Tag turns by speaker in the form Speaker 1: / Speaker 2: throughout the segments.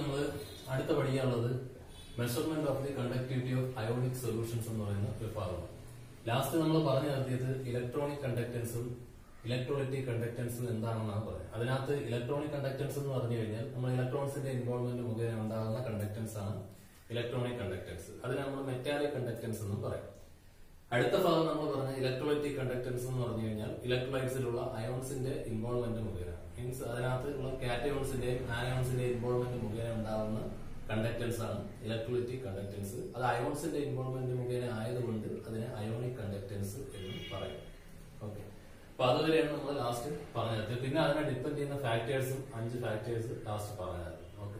Speaker 1: നമ്മൾ അടുത്ത പഠിക്കാനുള്ളത് measurement of the conductivity of ionic solutions എന്ന് പറയുന്ന ഒരു ഭാഗമാണ് ലാസ്റ്റ് നമ്മൾ പറഞ്ഞു നിർത്തിയത് ഇലക്ട്രോണിക് കണ്ടക്ടൻസും ഇലക്ട്രോളിറ്റിക് കണ്ടക്ടൻസും എന്താണെന്നാണ് പറയുന്നത് അതിനകത്ത് ഇലക്ട്രോണിക് കണ്ടക്ടൻസ് എന്ന് പറഞ്ഞു കഴിഞ്ഞാൽ നമ്മൾ ഇലക്ട്രോൺസിന്റെ ഇൻവോൾവ്മെന്റ് മുഖേന ഉണ്ടാകുന്ന കണ്ടക്ടൻസ് ആണ് ഇലക്ട്രോണിക് കണ്ടക്ടൻസ് അതിന് നമ്മൾ മെറ്റാലിക് കണ്ടക്ടൻസ് എന്നും പറയും അടുത്ത ഭാഗം നമ്മൾ പറഞ്ഞ ഇലക്ട്രോലൈറ്റിക് കണ്ടക്ടൻസ് എന്ന് പറഞ്ഞു കഴിഞ്ഞാൽ ഇലക്ട്രോലൈറ്റ്സിലുള്ള അയോൺസിന്റെ ഇൻവോൾവ്മെന്റ് മുഖേന മീൻസ് അതിനകത്ത് ഉള്ള കാറ്റയോൺസിന്റെയും ആനയോൺസിന്റെയും ഇൻവോൾവ്മെന്റ് മുഖേന ഉണ്ടാകുന്ന കണ്ടക്ടൻസ് ആണ് ഇലക്ട്രോലൈറ്റിക് കണ്ടക്ടൻസ് അത് അയോൺസിന്റെ ഇൻവോൾവ്മെന്റ് മുഖേന ആയതുകൊണ്ട് അതിനെ അയോണിക് കണ്ടക്ടൻസ് എന്ന് പറയും ഓക്കെ അപ്പൊ അതുവരെയാണ് നമ്മൾ ലാസ്റ്റ് പറഞ്ഞത് പിന്നെ അതിനെ ഡിപ്പെൻഡ് ചെയ്യുന്ന ഫാക്ടേഴ്സും അഞ്ച് ഫാക്ടേഴ്സ് ലാസ്റ്റ് പറഞ്ഞായിരുന്നു ഓക്കെ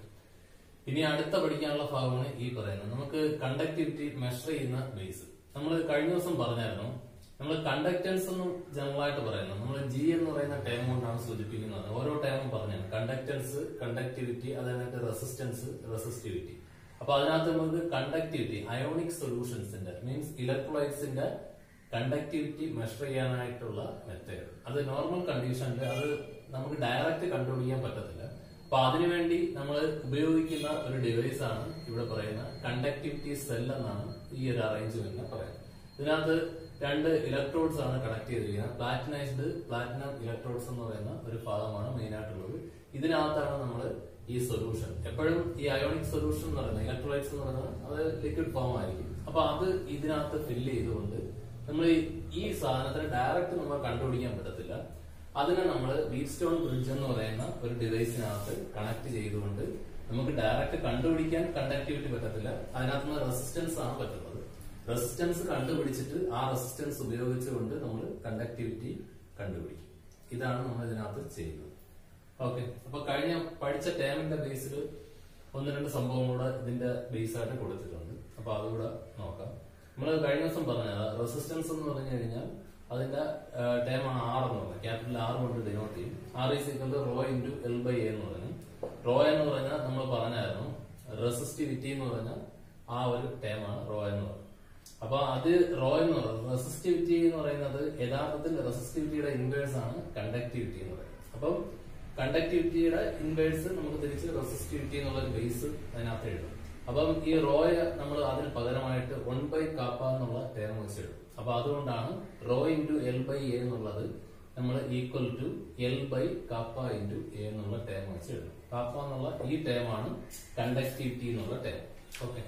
Speaker 1: ഇനി അടുത്ത പഠിക്കാനുള്ള ഭാഗമാണ് ഈ പറയുന്നത് നമുക്ക് കണ്ടക്ടിവിറ്റി മെഷർ ചെയ്യുന്ന ബേസ് നമ്മൾ കഴിഞ്ഞ ദിവസം പറഞ്ഞായിരുന്നു നമ്മൾ കണ്ടക്ടൻസ് എന്നും ജനറൽ ആയിട്ട് പറയുന്നു നമ്മൾ ജി എന്ന് പറയുന്ന ടേം കൊണ്ടാണ് സൂചിപ്പിക്കുന്നത് ഓരോ ടേമും പറഞ്ഞാണ് കണ്ടക്ടൻസ് കണ്ടക്ടിവിറ്റി അതായത് റെസിസ്റ്റൻസ് റെസിസ്റ്റിവിറ്റി അപ്പൊ അതിനകത്ത് നമുക്ക് കണ്ടക്ടിവിറ്റി അയോണിക് സൊല്യൂഷൻസിന്റെ മീൻസ് ഇലക്ട്രോലൈറ്റ്സിന്റെ കണ്ടക്ടിവിറ്റി മെഷർ ചെയ്യാനായിട്ടുള്ള മെത്തേഡ് അത് നോർമൽ കണ്ടീഷനിൽ അത് നമുക്ക് ഡയറക്റ്റ് കണ്ടുപിടിക്കാൻ പറ്റത്തില്ല അപ്പൊ അതിനുവേണ്ടി നമ്മൾ ഉപയോഗിക്കുന്ന ഒരു ഡിവൈസ് ആണ് ഇവിടെ പറയുന്ന കണ്ടക്ടിവിറ്റി സെൽ എന്നാണ് ഈ ഒരു അറേഞ്ച്മെന്റിനെ പറയുന്നത് ഇതിനകത്ത് രണ്ട് ഇലക്ട്രോഡ്സ് ആണ് കണക്ട് ചെയ്തിരിക്കുന്നത് പ്ലാറ്റിനൈസ്ഡ് പ്ലാറ്റിനം ഇലക്ട്രോഡ്സ് എന്ന് പറയുന്ന ഒരു ഭാഗമാണ് മെയിൻ ആയിട്ടുള്ളത് ഇതിനകത്താണ് നമ്മൾ ഈ സൊല്യൂഷൻ എപ്പോഴും ഈ അയോണിക് സൊല്യൂഷൻ എന്ന് പറയുന്നത് ഇലക്ട്രോലൈറ്റ്സ് എന്ന് പറയുന്നത് അത് ലിക്വിഡ് ഫോം ആയിരിക്കും അപ്പൊ അത് ഇതിനകത്ത് ഫില്ല് ചെയ്തുകൊണ്ട് നമ്മൾ ഈ സാധനത്തിന് ഡയറക്റ്റ് നമ്മൾ കണ്ടുപിടിക്കാൻ പറ്റത്തില്ല അതിനെ നമ്മൾ വീറ്റ് സ്റ്റോൺ ബ്രിഡ്ജ് എന്ന് പറയുന്ന ഒരു ഡിവൈസിനകത്ത് കണക്ട് ചെയ്തുകൊണ്ട് നമുക്ക് ഡയറക്റ്റ് കണ്ടുപിടിക്കാൻ കണ്ടക്ടിവിറ്റി പറ്റത്തില്ല അതിനകത്ത് നിന്ന് റെസിസ്റ്റൻസ് ആണ് പറ്റുന്നത് റെസിസ്റ്റൻസ് കണ്ടുപിടിച്ചിട്ട് ആ റെസിസ്റ്റൻസ് ഉപയോഗിച്ചുകൊണ്ട് നമ്മൾ കണ്ടക്ടിവിറ്റി കണ്ടുപിടിക്കും ഇതാണ് നമ്മൾ ഇതിനകത്ത് ചെയ്യുന്നത് ഓക്കെ അപ്പൊ കഴിഞ്ഞ പഠിച്ച ടേമിന്റെ ബേസിൽ ഒന്ന് രണ്ട് സംഭവം കൂടെ ഇതിന്റെ ബേസ് ആയിട്ട് കൊടുത്തിട്ടുണ്ട് അപ്പൊ അതുകൂടെ നോക്കാം നമ്മൾ കഴിഞ്ഞ ദിവസം പറഞ്ഞത് റെസിസ്റ്റൻസ് എന്ന് പറഞ്ഞു കഴിഞ്ഞാൽ അതിന്റെ ടേം ആണ് ആർ എന്ന് പറയുന്നത് ക്യാപിറ്റൽ ആർ കൊണ്ട് ഡിനോട്ട് ചെയ്യും R is equal to rho into L by A എന്ന് പറഞ്ഞു റോ എന്ന് പറഞ്ഞാൽ നമ്മൾ പറഞ്ഞായിരുന്നു റെസിസ്റ്റിവിറ്റി എന്ന് പറഞ്ഞാൽ ആ ഒരു ടേം ആണ് റോ എന്ന് പറയുന്നത് അപ്പൊ അത് റോ എന്ന് പറയുന്നത് റെസിസ്റ്റിവിറ്റി എന്ന് പറയുന്നത് യഥാർത്ഥത്തിൽ റെസിസ്റ്റിവിറ്റിയുടെ ഇൻവേഴ്സ് ആണ് കണ്ടക്ടിവിറ്റി എന്ന് പറയുന്നത് അപ്പം കണ്ടക്ടിവിറ്റിയുടെ ഇൻവേഴ്സ് നമുക്ക് തിരിച്ച് റെസിസ്റ്റിവിറ്റി എന്നുള്ള ഒരു ബേസ് അതിനകത്ത് എഴുതും അപ്പം ഈ റോയെ നമ്മൾ അതിന് പകരമായിട്ട് വൺ ബൈ കാപ്പ എന്നുള്ള ടേം വെച്ചിടും അപ്പൊ അതുകൊണ്ടാണ് rho into L by A എന്നുള്ളത് നമ്മൾ equal to L by kappa into A എന്നുള്ള ടേം വെച്ച് എഴുതും കാപ്പ എന്നുള്ള ഈ ടേം ആണ് കണ്ടക്ടിവിറ്റി എന്നുള്ള ടേം ഓക്കെ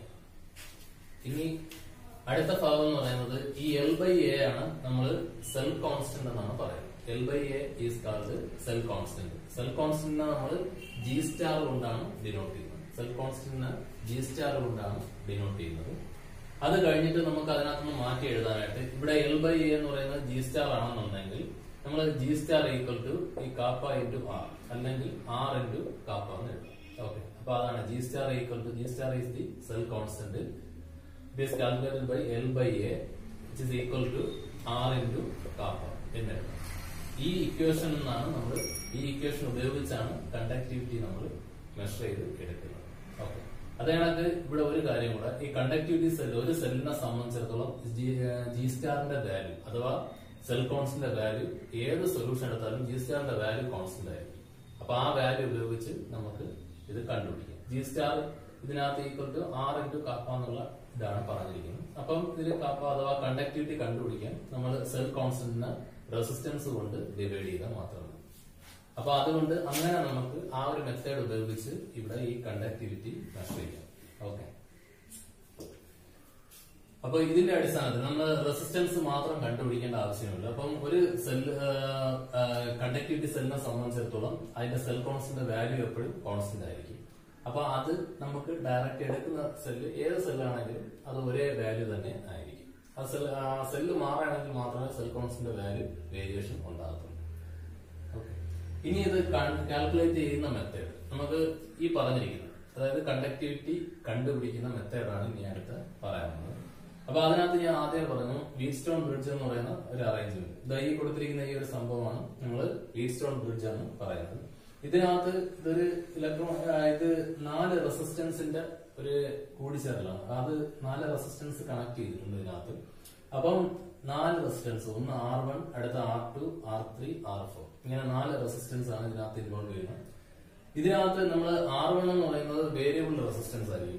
Speaker 1: ഇനി അടുത്ത ഭാഗം എന്ന് പറയുന്നത് ഈ എൽ ബൈ എ ആണ് നമ്മൾ സെൽ കോൺസ്റ്റന്റ് എന്നാണ് പറയുന്നത് L by A is called cell constant cell കോൺസ്റ്റന്റിനെ നമ്മൾ ജി സ്റ്റാർ കൊണ്ടാണ് ഡിനോട്ട് ചെയ്യുന്നത് സെൽ കോൺസ്റ്റന്റിനെ ജി സ്റ്റാർ കൊണ്ടാണ് ഡിനോട്ട് ചെയ്യുന്നത് അത് കഴിഞ്ഞിട്ട് നമുക്ക് അതിനകത്ത് നിന്ന് മാറ്റി എഴുതാനായിട്ട് ഇവിടെ എൽ ബൈ എ എന്ന് പറയുന്നത് ജി സ്റ്റാർ ആണെന്നുണ്ടെങ്കിൽ നമ്മൾ ജി സ്റ്റാർ ഈക്വൽ ടു ഈ കാപ്പ ഇൻറ്റു ആർ അല്ലെങ്കിൽ ആർ ഇൻറ്റു കാപ്പ എന്ന് എഴുതാം ഓക്കെ അപ്പൊ അതാണ് G star equal to G star is the cell constant it is calculated by L by A which is equal to R into kappa എന്ന് എഴുതാം ഈ equation നിന്നാണ് നമ്മൾ ഈ ഇക്വേഷൻ ഉപയോഗിച്ചാണ് കണ്ടക്ടിവിറ്റി നമ്മൾ മെഷർ ചെയ്ത് എടുക്കുന്നത് ഓക്കെ അത് കണക്ക് ഇവിടെ ഒരു കാര്യം കൂടെ ഈ കണ്ടക്ടിവിറ്റി സെൽ ഒരു സെല്ലിനെ സംബന്ധിച്ചിടത്തോളം ജി സ്റ്റാറിന്റെ വാല്യൂ അഥവാ സെൽ കോൺസ്റ്റന്റ് വാല്യൂ ഏത് സൊല്യൂഷൻ എടുത്താലും ജി സ്റ്റാറിന്റെ വാല്യൂ കോൺസ്റ്റന്റ് ആയിരിക്കും അപ്പൊ ആ വാല്യൂ ഉപയോഗിച്ച് നമുക്ക് ഇത് കണ്ടുപിടിക്കാം ജി സ്റ്റാർ ഇതിനകത്ത് equal to R into kappa എന്നുള്ള ഇതാണ് പറഞ്ഞിരിക്കുന്നത് അപ്പം ഇതിൽ കാപ്പ അഥവാ കണ്ടക്ടിവിറ്റി കണ്ടുപിടിക്കാൻ നമ്മൾ സെൽ കോൺസ്റ്റന്റിനെ റെസിസ്റ്റൻസ് കൊണ്ട് ഡിവൈഡ് ചെയ്താൽ മാത്രം മതി അപ്പൊ അതുകൊണ്ട് അങ്ങനെ നമുക്ക് ആ ഒരു മെത്തേഡ് ഉപയോഗിച്ച് ഇവിടെ ഈ കണ്ടക്ടിവിറ്റി മെഷർ ചെയ്യാം ഓക്കെ അപ്പൊ ഇതിന്റെ അടിസ്ഥാനത്തിൽ നമ്മൾ റെസിസ്റ്റൻസ് മാത്രം കണ്ടുപിടിക്കേണ്ട ആവശ്യമില്ല അപ്പം ഒരു സെൽ കണ്ടക്ടിവിറ്റി സെല്ലിനെ സംബന്ധിച്ചിടത്തോളം അതിന്റെ സെൽ കോൺസ്റ്റന്റ് വാല്യൂ എപ്പോഴും കോൺസ്റ്റന്റ് ആയിരിക്കും അപ്പൊ അത് നമുക്ക് ഡയറക്റ്റ് എടുക്കുന്ന സെല്ല് ഏത് സെല്ലാണെങ്കിലും അത് ഒരേ വാല്യൂ തന്നെ ആയിരിക്കും ആ സെൽ സെല്ല് മാറുകയാണെങ്കിൽ മാത്രമേ സെൽ കോൺസ്റ്റന്റ് വാല്യൂ വേരിയേഷൻ ഉണ്ടാകത്തുള്ളൂ Okay. ഇനി ഇത് കാൽക്കുലേറ്റ് ചെയ്യുന്ന മെത്തേഡ് നമുക്ക് ഈ പറഞ്ഞിരിക്കുന്നത് അതായത് കണ്ടക്ടിവിറ്റി കണ്ടുപിടിക്കുന്ന മെത്തേഡാണ് ഇനി അടുത്ത് പറയാനുള്ളത് അപ്പൊ അതിനകത്ത് ഞാൻ ആദ്യം പറഞ്ഞു വീറ്റ് സ്റ്റോൺ ബ്രിഡ്ജ് എന്ന് പറയുന്ന ഒരു അറേഞ്ച്മെന്റ് ഇതാ ഈ കൊടുത്തിരിക്കുന്ന ഈ ഒരു സംഭവമാണ് നമ്മൾ വീറ്റ് സ്റ്റോൺ ബ്രിഡ്ജ് ആണ് പറയുന്നത് ഇതിനകത്ത് ഇതൊരു ഇലക്ട്രോൺ ഇത് നാല് റെസിസ്റ്റൻസിന്റെ ഒരു കൂടിച്ചേരലാണ് അത് നാല് റെസിസ്റ്റൻസ് കണക്ട് ചെയ്തിട്ടുണ്ട് ഇതിനകത്ത് അപ്പം നാല് റെസിസ്റ്റൻസ് ഒന്ന് ആർ വൺ അടുത്ത R two R three R four ഇങ്ങനെ നാല് റെസിസ്റ്റൻസ് ആണ് ഇതിനകത്ത് ഇൻവോൾവ് ചെയ്യുന്നത് ഇതിനകത്ത് നമ്മൾ ആർ വൺ എന്ന് പറയുന്നത്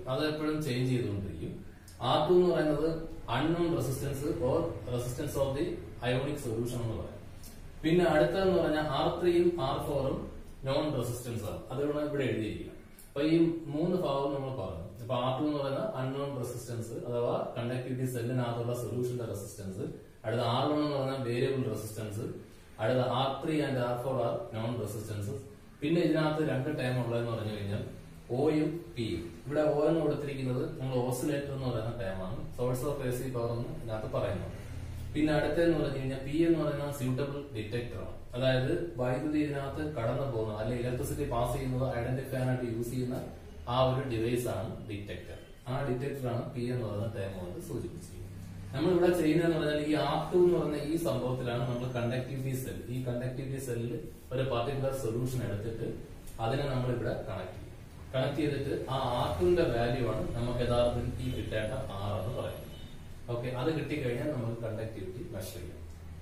Speaker 1: അത് എപ്പോഴും ചേഞ്ച് ചെയ്തുകൊണ്ടിരിക്കും ആർ ടു എന്ന് പറയുന്നത് unknown resistance or resistance of the ionic solution എന്ന് പറയാം പിന്നെ അടുത്തതെന്ന് പറഞ്ഞാൽ ആർ ത്രീയും ആർ ഫോറും നോൺ റെസിസ്റ്റൻസ് ആണ് അതുകൊണ്ട് ഇവിടെ എഴുതിയിരിക്കുന്നത് അപ്പൊ ഈ മൂന്ന് ഭാഗം നമ്മൾ പറഞ്ഞു അപ്പൊ ആർ ടു എന്ന് പറയുന്ന അൺനോൺ റെസിസ്റ്റൻസ് അഥവാ കണ്ടക്ടിവിറ്റി സെല്ലിനകത്തുള്ള സൊല്യൂഷന്റെ റെസിസ്റ്റൻസ് അടുത്ത ആർ വൺ എന്ന് പറഞ്ഞാൽ വേരിയബിൾ റെസിസ്റ്റൻസ് അടുത്ത R three and R four R known resistance പിന്നെ ഇതിനകത്ത് രണ്ട് ടൈം ഉള്ളതെന്ന് പറഞ്ഞു കഴിഞ്ഞാൽ ഓയും പിയും ഇവിടെ ഓ എന്ന് കൊടുത്തിരിക്കുന്നത് നമ്മൾ ഓസിലേറ്റർ എന്ന് പറയുന്ന ടൈമാണ് source of A C power എന്ന് ഇതിനകത്ത് പറയുന്നത് പിന്നെ അടുത്തെന്ന് പറഞ്ഞു കഴിഞ്ഞാൽ പി എന്ന് പറയുന്ന സ്യൂട്ടബിൾ ഡിറ്റക്ടർ ആണ് അതായത് വൈദ്യുതി ഇതിനകത്ത് കടന്നു പോകുന്നത് അല്ലെങ്കിൽ ഇലക്ട്രിസിറ്റി പാസ് ചെയ്യുന്നത് ഐഡന്റിഫൈ ചെയ്യാനായിട്ട് യൂസ് ചെയ്യുന്ന ആ ഒരു ഡിവൈസ് ആണ് ഡിറ്റക്ടർ ആ ഡിറ്റക്ടർ ആണ് പി എന്ന് പറയുന്ന ടൈം കൊണ്ട് സൂചിപ്പിച്ചിരിക്കുന്നത് നമ്മൾ ഇവിടെ ചെയ്യുന്നതെന്ന് പറഞ്ഞാൽ ഈ ആർ ടു എന്ന് പറയുന്ന ഈ സംഭവത്തിലാണ് നമ്മൾ കണ്ടക്ടിവിറ്റി സെൽ ഈ കണ്ടക്ടിവിറ്റി സെല്ലിൽ ഒരു പർട്ടിക്കുലർ സൊല്യൂഷൻ എടുത്തിട്ട് അതിനെ നമ്മൾ ഇവിടെ കണക്ട് ചെയ്യും കണക്ട് ചെയ്തിട്ട് ആ ആർ ടുവിന്റെ വാല്യൂ ആണ് നമുക്ക് യഥാർത്ഥത്തിൽ ഈ കിട്ടേണ്ട ആർ എന്ന് പറയുന്നത് ഓക്കെ അത് കിട്ടിക്കഴിഞ്ഞാൽ നമുക്ക് കണ്ടക്ടിവിറ്റി മെഷർ ചെയ്യാം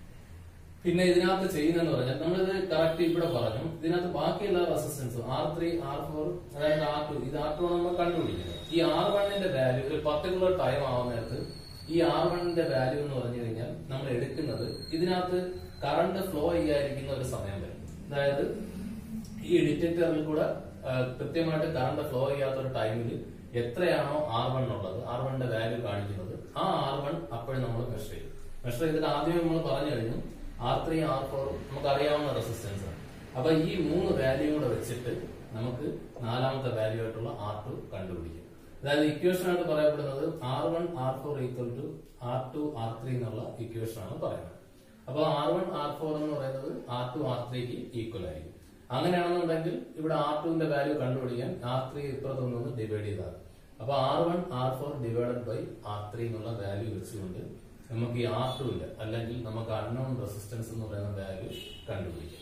Speaker 1: പിന്നെ ഇതിനകത്ത് ചെയ്യുന്നതെന്ന് പറഞ്ഞാൽ നമ്മളിത് കറക്റ്റ് ഇവിടെ പറഞ്ഞു ഇതിനകത്ത് ബാക്കിയുള്ള resistance R three R four അതായത് ആർ ടു ഇത് ആർ ടു നമ്മൾ കണ്ടുപിടിക്കുന്നത് ഈ ആർ വണ്ണിന്റെ വാല്യൂ ഒരു പർട്ടിക്കുലർ ടൈം ആവുന്ന നേരത്ത് ഈ ആർ വണ്ണിന്റെ വാല്യൂ എന്ന് പറഞ്ഞു കഴിഞ്ഞാൽ നമ്മൾ എടുക്കുന്നത് ഇതിനകത്ത് കറണ്ട് ഫ്ലോ ചെയ്യാതിരിക്കുന്ന ഒരു സമയം വരും അതായത് ഈ ഡിറ്റക്ടറിൽ കൂടെ ആ, കൃത്യമായിട്ട് കറണ്ട് ഫ്ലോ ചെയ്യാത്ത ഒരു ടൈമിൽ എത്രയാണോ ആർ വൺ ഉള്ളത് ആർ വണ്ണിന്റെ വാല്യൂ കാണിക്കുന്നത് ആ ആർ വൺ അപ്പോഴും നമ്മൾ മെഷർ ചെയ്യും മെഷർ ചെയ്തിട്ട് ആദ്യമേ നമ്മൾ പറഞ്ഞു കഴിഞ്ഞു ആർ ത്രീ ആർ ഫോറും നമുക്ക് അറിയാവുന്ന റെസിസ്റ്റൻസ് ആണ് അപ്പൊ ഈ മൂന്ന് വാല്യൂ കൂടെ വെച്ചിട്ട് നമുക്ക് നാലാമത്തെ വാല്യൂ ആയിട്ടുള്ള ആർ ടു കണ്ടുപിടിക്കും അതായത് ഇക്വേഷൻ ആയിട്ട് പറയപ്പെടുന്നത് R one R four equal to R two R three എന്നുള്ള ഇക്വേഷൻ ആണ് പറയുന്നത് അപ്പൊ ആർ വൺ ആർ ഫോർ എന്ന് പറയുന്നത് ആർ ടു ആർ ത്രീക്ക് ഈക്വൽ ആയിരിക്കും അങ്ങനെയാണെന്നുണ്ടെങ്കിൽ ഇവിടെ ആർ ടുവിന്റെ വാല്യൂ കണ്ടുപിടിക്കാൻ ആർ ത്രീ ഇപ്പുറത്ത് നിന്ന് ഡിവൈഡ് ചെയ്താൽ അപ്പൊ R one R four divided by R three എന്നുള്ള വാല്യൂ വെച്ചുകൊണ്ട് നമുക്ക് ഈ ആർ ടുവിന്റെ അല്ലെങ്കിൽ നമുക്ക് അൺനോൺ റെസിസ്റ്റൻസ് എന്ന് പറയുന്ന വാല്യൂ കണ്ടുപിടിക്കാം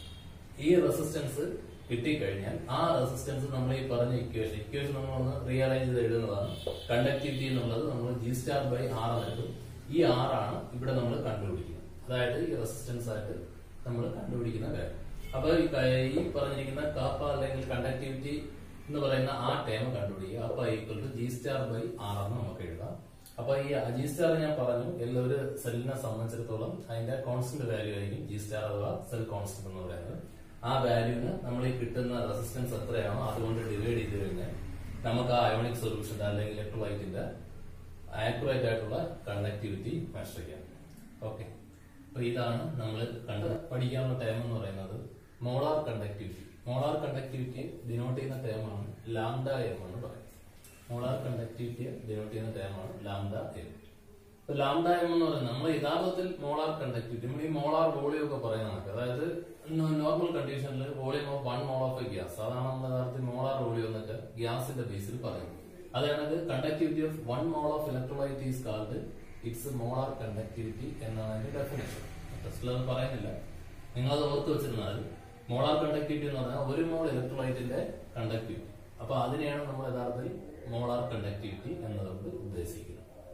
Speaker 1: ഈ റെസിസ്റ്റൻസ് കിട്ടിക്കഴിഞ്ഞാൽ ആ റെസിസ്റ്റൻസ് നമ്മൾ ഈ പറഞ്ഞ ഇക്വേഷൻ ഇക്വേഷൻ നമ്മൾ ഒന്ന് റീഅറേഞ്ച് ചെയ്ത് എഴുതുന്നതാണ് കണ്ടക്ടിവിറ്റി എന്നുള്ളത് നമ്മൾ ജി സ്റ്റാർ ബൈ ആർ എന്നെടുക്കും ഈ ആർ ആണ് ഇവിടെ നമ്മൾ കണ്ടുപിടിക്കുന്നത് അതായത് ഈ റെസിസ്റ്റൻസ് ആയിട്ട് നമ്മൾ കണ്ടുപിടിക്കുന്ന കാര്യം അപ്പൊ ഈ ക- ഈ പറഞ്ഞിരിക്കുന്ന കാപ്പ അല്ലെങ്കിൽ കണ്ടക്ടിവിറ്റി എന്ന് പറയുന്ന ആ ടേം കണ്ടുപിടിക്കുക അപ്പൊ equal to G star by R എന്ന് നമുക്ക് എഴുതാം അപ്പൊ ഈ ജി സ്റ്റാർ ഞാൻ പറഞ്ഞു എല്ലാ ഒരു സെല്ലിനെ സംബന്ധിച്ചിടത്തോളം അതിന്റെ കോൺസ്റ്റന്റ് വാല്യൂ ആയിരിക്കും ജി സ്റ്റാർ അഥവാ സെൽ കോൺസ്റ്റന്റ് എന്ന് പറയുന്നത് ആ വാല്യൂന് നമ്മൾ ഈ കിട്ടുന്ന റെസിസ്റ്റൻസ് എത്രയാണോ അതുകൊണ്ട് ഡിവൈഡ് ചെയ്ത് കഴിഞ്ഞാൽ നമുക്ക് ആ അയോണിക് സൊല്യൂഷൻ അല്ലെങ്കിൽ ഇലക്ട്രോലൈറ്റിന്റെ ആക്യുറേറ്റ് ആയിട്ടുള്ള കണ്ടക്ടിവിറ്റി മെഷർ ചെയ്യാം ഓക്കെ അപ്പൊ ഇതാണ് നമ്മൾ കണ്ട് പഠിക്കാനുള്ള ടൈം എന്ന് പറയുന്നത് molar conductivity molar conductivity denote ചെയ്യുന്ന ടേമാണ് ലാംഡ എം എന്ന് പറയും മോളാർ കണ്ടക്ടിവിറ്റിയെ ഡിനോട്ട് ചെയ്യുന്ന ടേമാണ് ലാംഡ എം ഇപ്പൊ ലാംഡ എം എന്ന് പറയുന്നത് നമ്മൾ യഥാർത്ഥത്തിൽ മോളാർ കണ്ടക്ടിവിറ്റി നമ്മൾ ഈ മോളാർ വോളിയം ഒക്കെ പറയുന്ന കണക്ക് അതായത് നോർമൽ കണ്ടീഷനിൽ volume of one mole of a gas അതാണ് നമ്മൾ യഥാർത്ഥത്തിൽ മോളാർ വോളിയം എന്നൊക്കെ ഗ്യാസിന്റെ ബേസിൽ പറയുന്നത് അതായത് conductivity of one mole of electrolyte is called its molar conductivity എന്നാണ് അതിന്റെ ഡെഫിനേഷൻ ടെസ്റ്റിൽ അത് പറയുന്നില്ല നിങ്ങളത് ഓർത്ത് വെച്ചിരുന്നാൽ മോളാർ കണ്ടക്ടിവിറ്റി എന്ന് പറഞ്ഞാൽ ഒരു മോൾ ഇലക്ട്രോലൈറ്റിന്റെ കണ്ടക്ടിവിറ്റി അപ്പൊ അതിനെയാണ് നമ്മൾ യഥാർത്ഥത്തിൽ മോളാർ കണ്ടക്ടിവിറ്റി എന്നതുകൊണ്ട് ഉദ്ദേശിക്കുന്നത്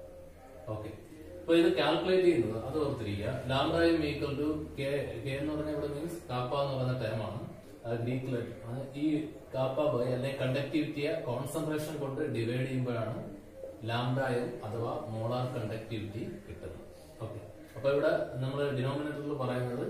Speaker 1: ഓക്കെ അപ്പൊ ഇത് കാൽക്കുലേറ്റ് ചെയ്യുന്നത് അത് ഓർത്തിരിക്കുക lambda M equal to K K എന്ന് പറഞ്ഞാൽ ഇവിടെ മീൻസ് കാപ്പ എന്ന് പറയുന്ന ടൈമാണ് ഗ്രീക്ക് ലെറ്റർ ആണ് ഈ കാപ്പ ബൈ അല്ലെങ്കിൽ കണ്ടക്ടിവിറ്റിയെ കോൺസെൻട്രേഷൻ കൊണ്ട് ഡിവൈഡ് ചെയ്യുമ്പോഴാണ് ലാംഡ എം അഥവാ മോളാർ കണ്ടക്ടിവിറ്റി കിട്ടുന്നത് ഓക്കെ അപ്പൊ ഇവിടെ നമ്മൾ ഡിനോമിനേറ്ററിൽ പറയുന്നത്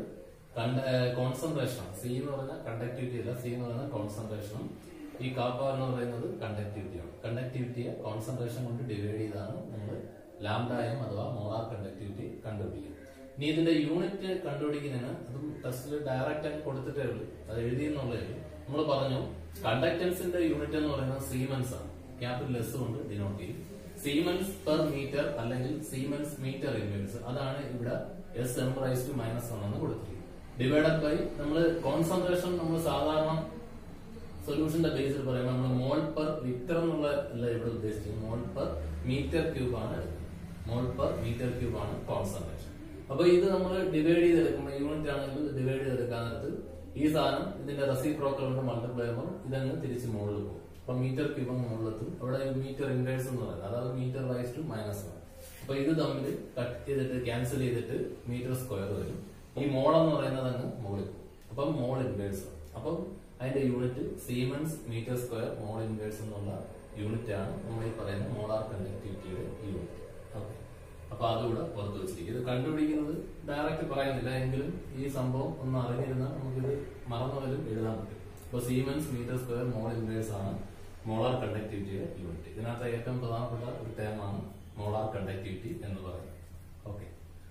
Speaker 1: കോൺസെൻട്രേഷൻ സി എന്ന് പറഞ്ഞാൽ കണ്ടക്ടിവിറ്റി അല്ല സി എന്ന് പറയുന്നത് കോൺസെൻട്രേഷനും ഈ കാപ്പ എന്ന് പറയുന്നത് കണ്ടക്ടിവിറ്റിയാണ് കണ്ടക്ടിവിറ്റിയെ കോൺസെൻട്രേഷൻ കൊണ്ട് ഡിവൈഡ് ചെയ്താണ് നമ്മൾ ലാംഡ എം അഥവാ മോളാർ കണ്ടക്ടിവിറ്റി കണ്ടുപിടിക്കുന്നത് ഇനി ഇതിന്റെ യൂണിറ്റ് കണ്ടുപിടിക്കുന്നതിന് അതും ടെസ്റ്റിൽ ഡയറക്റ്റ് ആയിട്ട് കൊടുത്തിട്ടേ ഉള്ളൂ അത് എഴുതിയെന്നുള്ളേ ഉള്ളൂ നമ്മൾ പറഞ്ഞു കണ്ടക്ടൻസിന്റെ യൂണിറ്റ് എന്ന് പറയുന്നത് സീമൻസ് ആണ് ക്യാപിറ്റൽ എസ് കൊണ്ട് ഡിനോട്ട് ചെയ്യും സീമൻസ് പെർ മീറ്റർ അല്ലെങ്കിൽ സീമൻസ് മീറ്റർ യൂണിറ്റ്സ് അതാണ് ഇവിടെ S M raise to minus one എന്ന് കൊടുത്തിരിക്കുന്നത് ഡിവൈഡഡ് ബൈ നമ്മൾ കോൺസെൻട്രേഷൻ നമ്മൾ സാധാരണ സൊല്യൂഷന്റെ ബേസിൽ പറയുമ്പോൾ നമ്മൾ മോൾ പെർ ലിറ്റർ എന്നുള്ള അല്ല ഇവിടെ ഉദ്ദേശിച്ചത് മോൾ പെർ മീറ്റർ ക്യൂബ് ആണ് എടുക്കുന്നത് മോൾ പെർ മീറ്റർ ക്യൂബ് ആണ് കോൺസെൻട്രേഷൻ അപ്പൊ ഇത് നമ്മൾ ഡിവൈഡ് ചെയ്തെടുക്കുമ്പോൾ യൂണിറ്റ് ആണെങ്കിൽ ഡിവൈഡ് ചെയ്തെടുക്കാൻ നേരത്ത് ഈ സാധനം ഇതിന്റെ റെസിപ്രോക്കൽ കൊണ്ട് മൾട്ടിപ്ലൈ ചെയ്യുമ്പോൾ ഇതങ്ങ് തിരിച്ച് മുകളിൽ പോകും അപ്പൊ മീറ്റർ ക്യൂബ് അങ്ങ് മുകളിലെത്തും അവിടെ മീറ്റർ ഇൻവേഴ്സ് എന്ന് പറയുന്നത് അതായത് metre raise to minus one അപ്പൊ ഇത് തമ്മിൽ കട്ട് ചെയ്തിട്ട് ക്യാൻസൽ ചെയ്തിട്ട് മീറ്റർ സ്ക്വയർ വരും ഈ മോൾ എന്ന് പറയുന്നത് അങ്ങ് മുകളിൽ പോകും അപ്പം മോൾ ഇൻവേഴ്സ് അപ്പം അതിന്റെ unit siemens metre square mole inverse എന്നുള്ള യൂണിറ്റ് ആണ് നമ്മൾ ഈ പറയുന്ന മോളാർ കണ്ടക്ടിവിറ്റിയുടെ യൂണിറ്റ് ഓക്കെ അപ്പൊ അതുകൂടെ പുറത്ത് വെച്ചിരിക്കും ഇത് കണ്ടുപിടിക്കുന്നത് ഡയറക്റ്റ് പറയുന്നില്ല എങ്കിലും ഈ സംഭവം ഒന്ന് അറിഞ്ഞിരുന്നാൽ നമുക്കിത് മറന്നുപോലും എഴുതാൻ പറ്റും ഇപ്പൊ siemens metre square mole inverse ആണ് മോളാർ കണ്ടക്ടിവിറ്റിയുടെ യൂണിറ്റ് ഇതിനകത്ത് ഏറ്റവും പ്രധാനപ്പെട്ട ഒരു ടേമാണ് മോളാർ കണ്ടക്ടിവിറ്റി എന്ന് പറയുന്നത് ഓക്കെ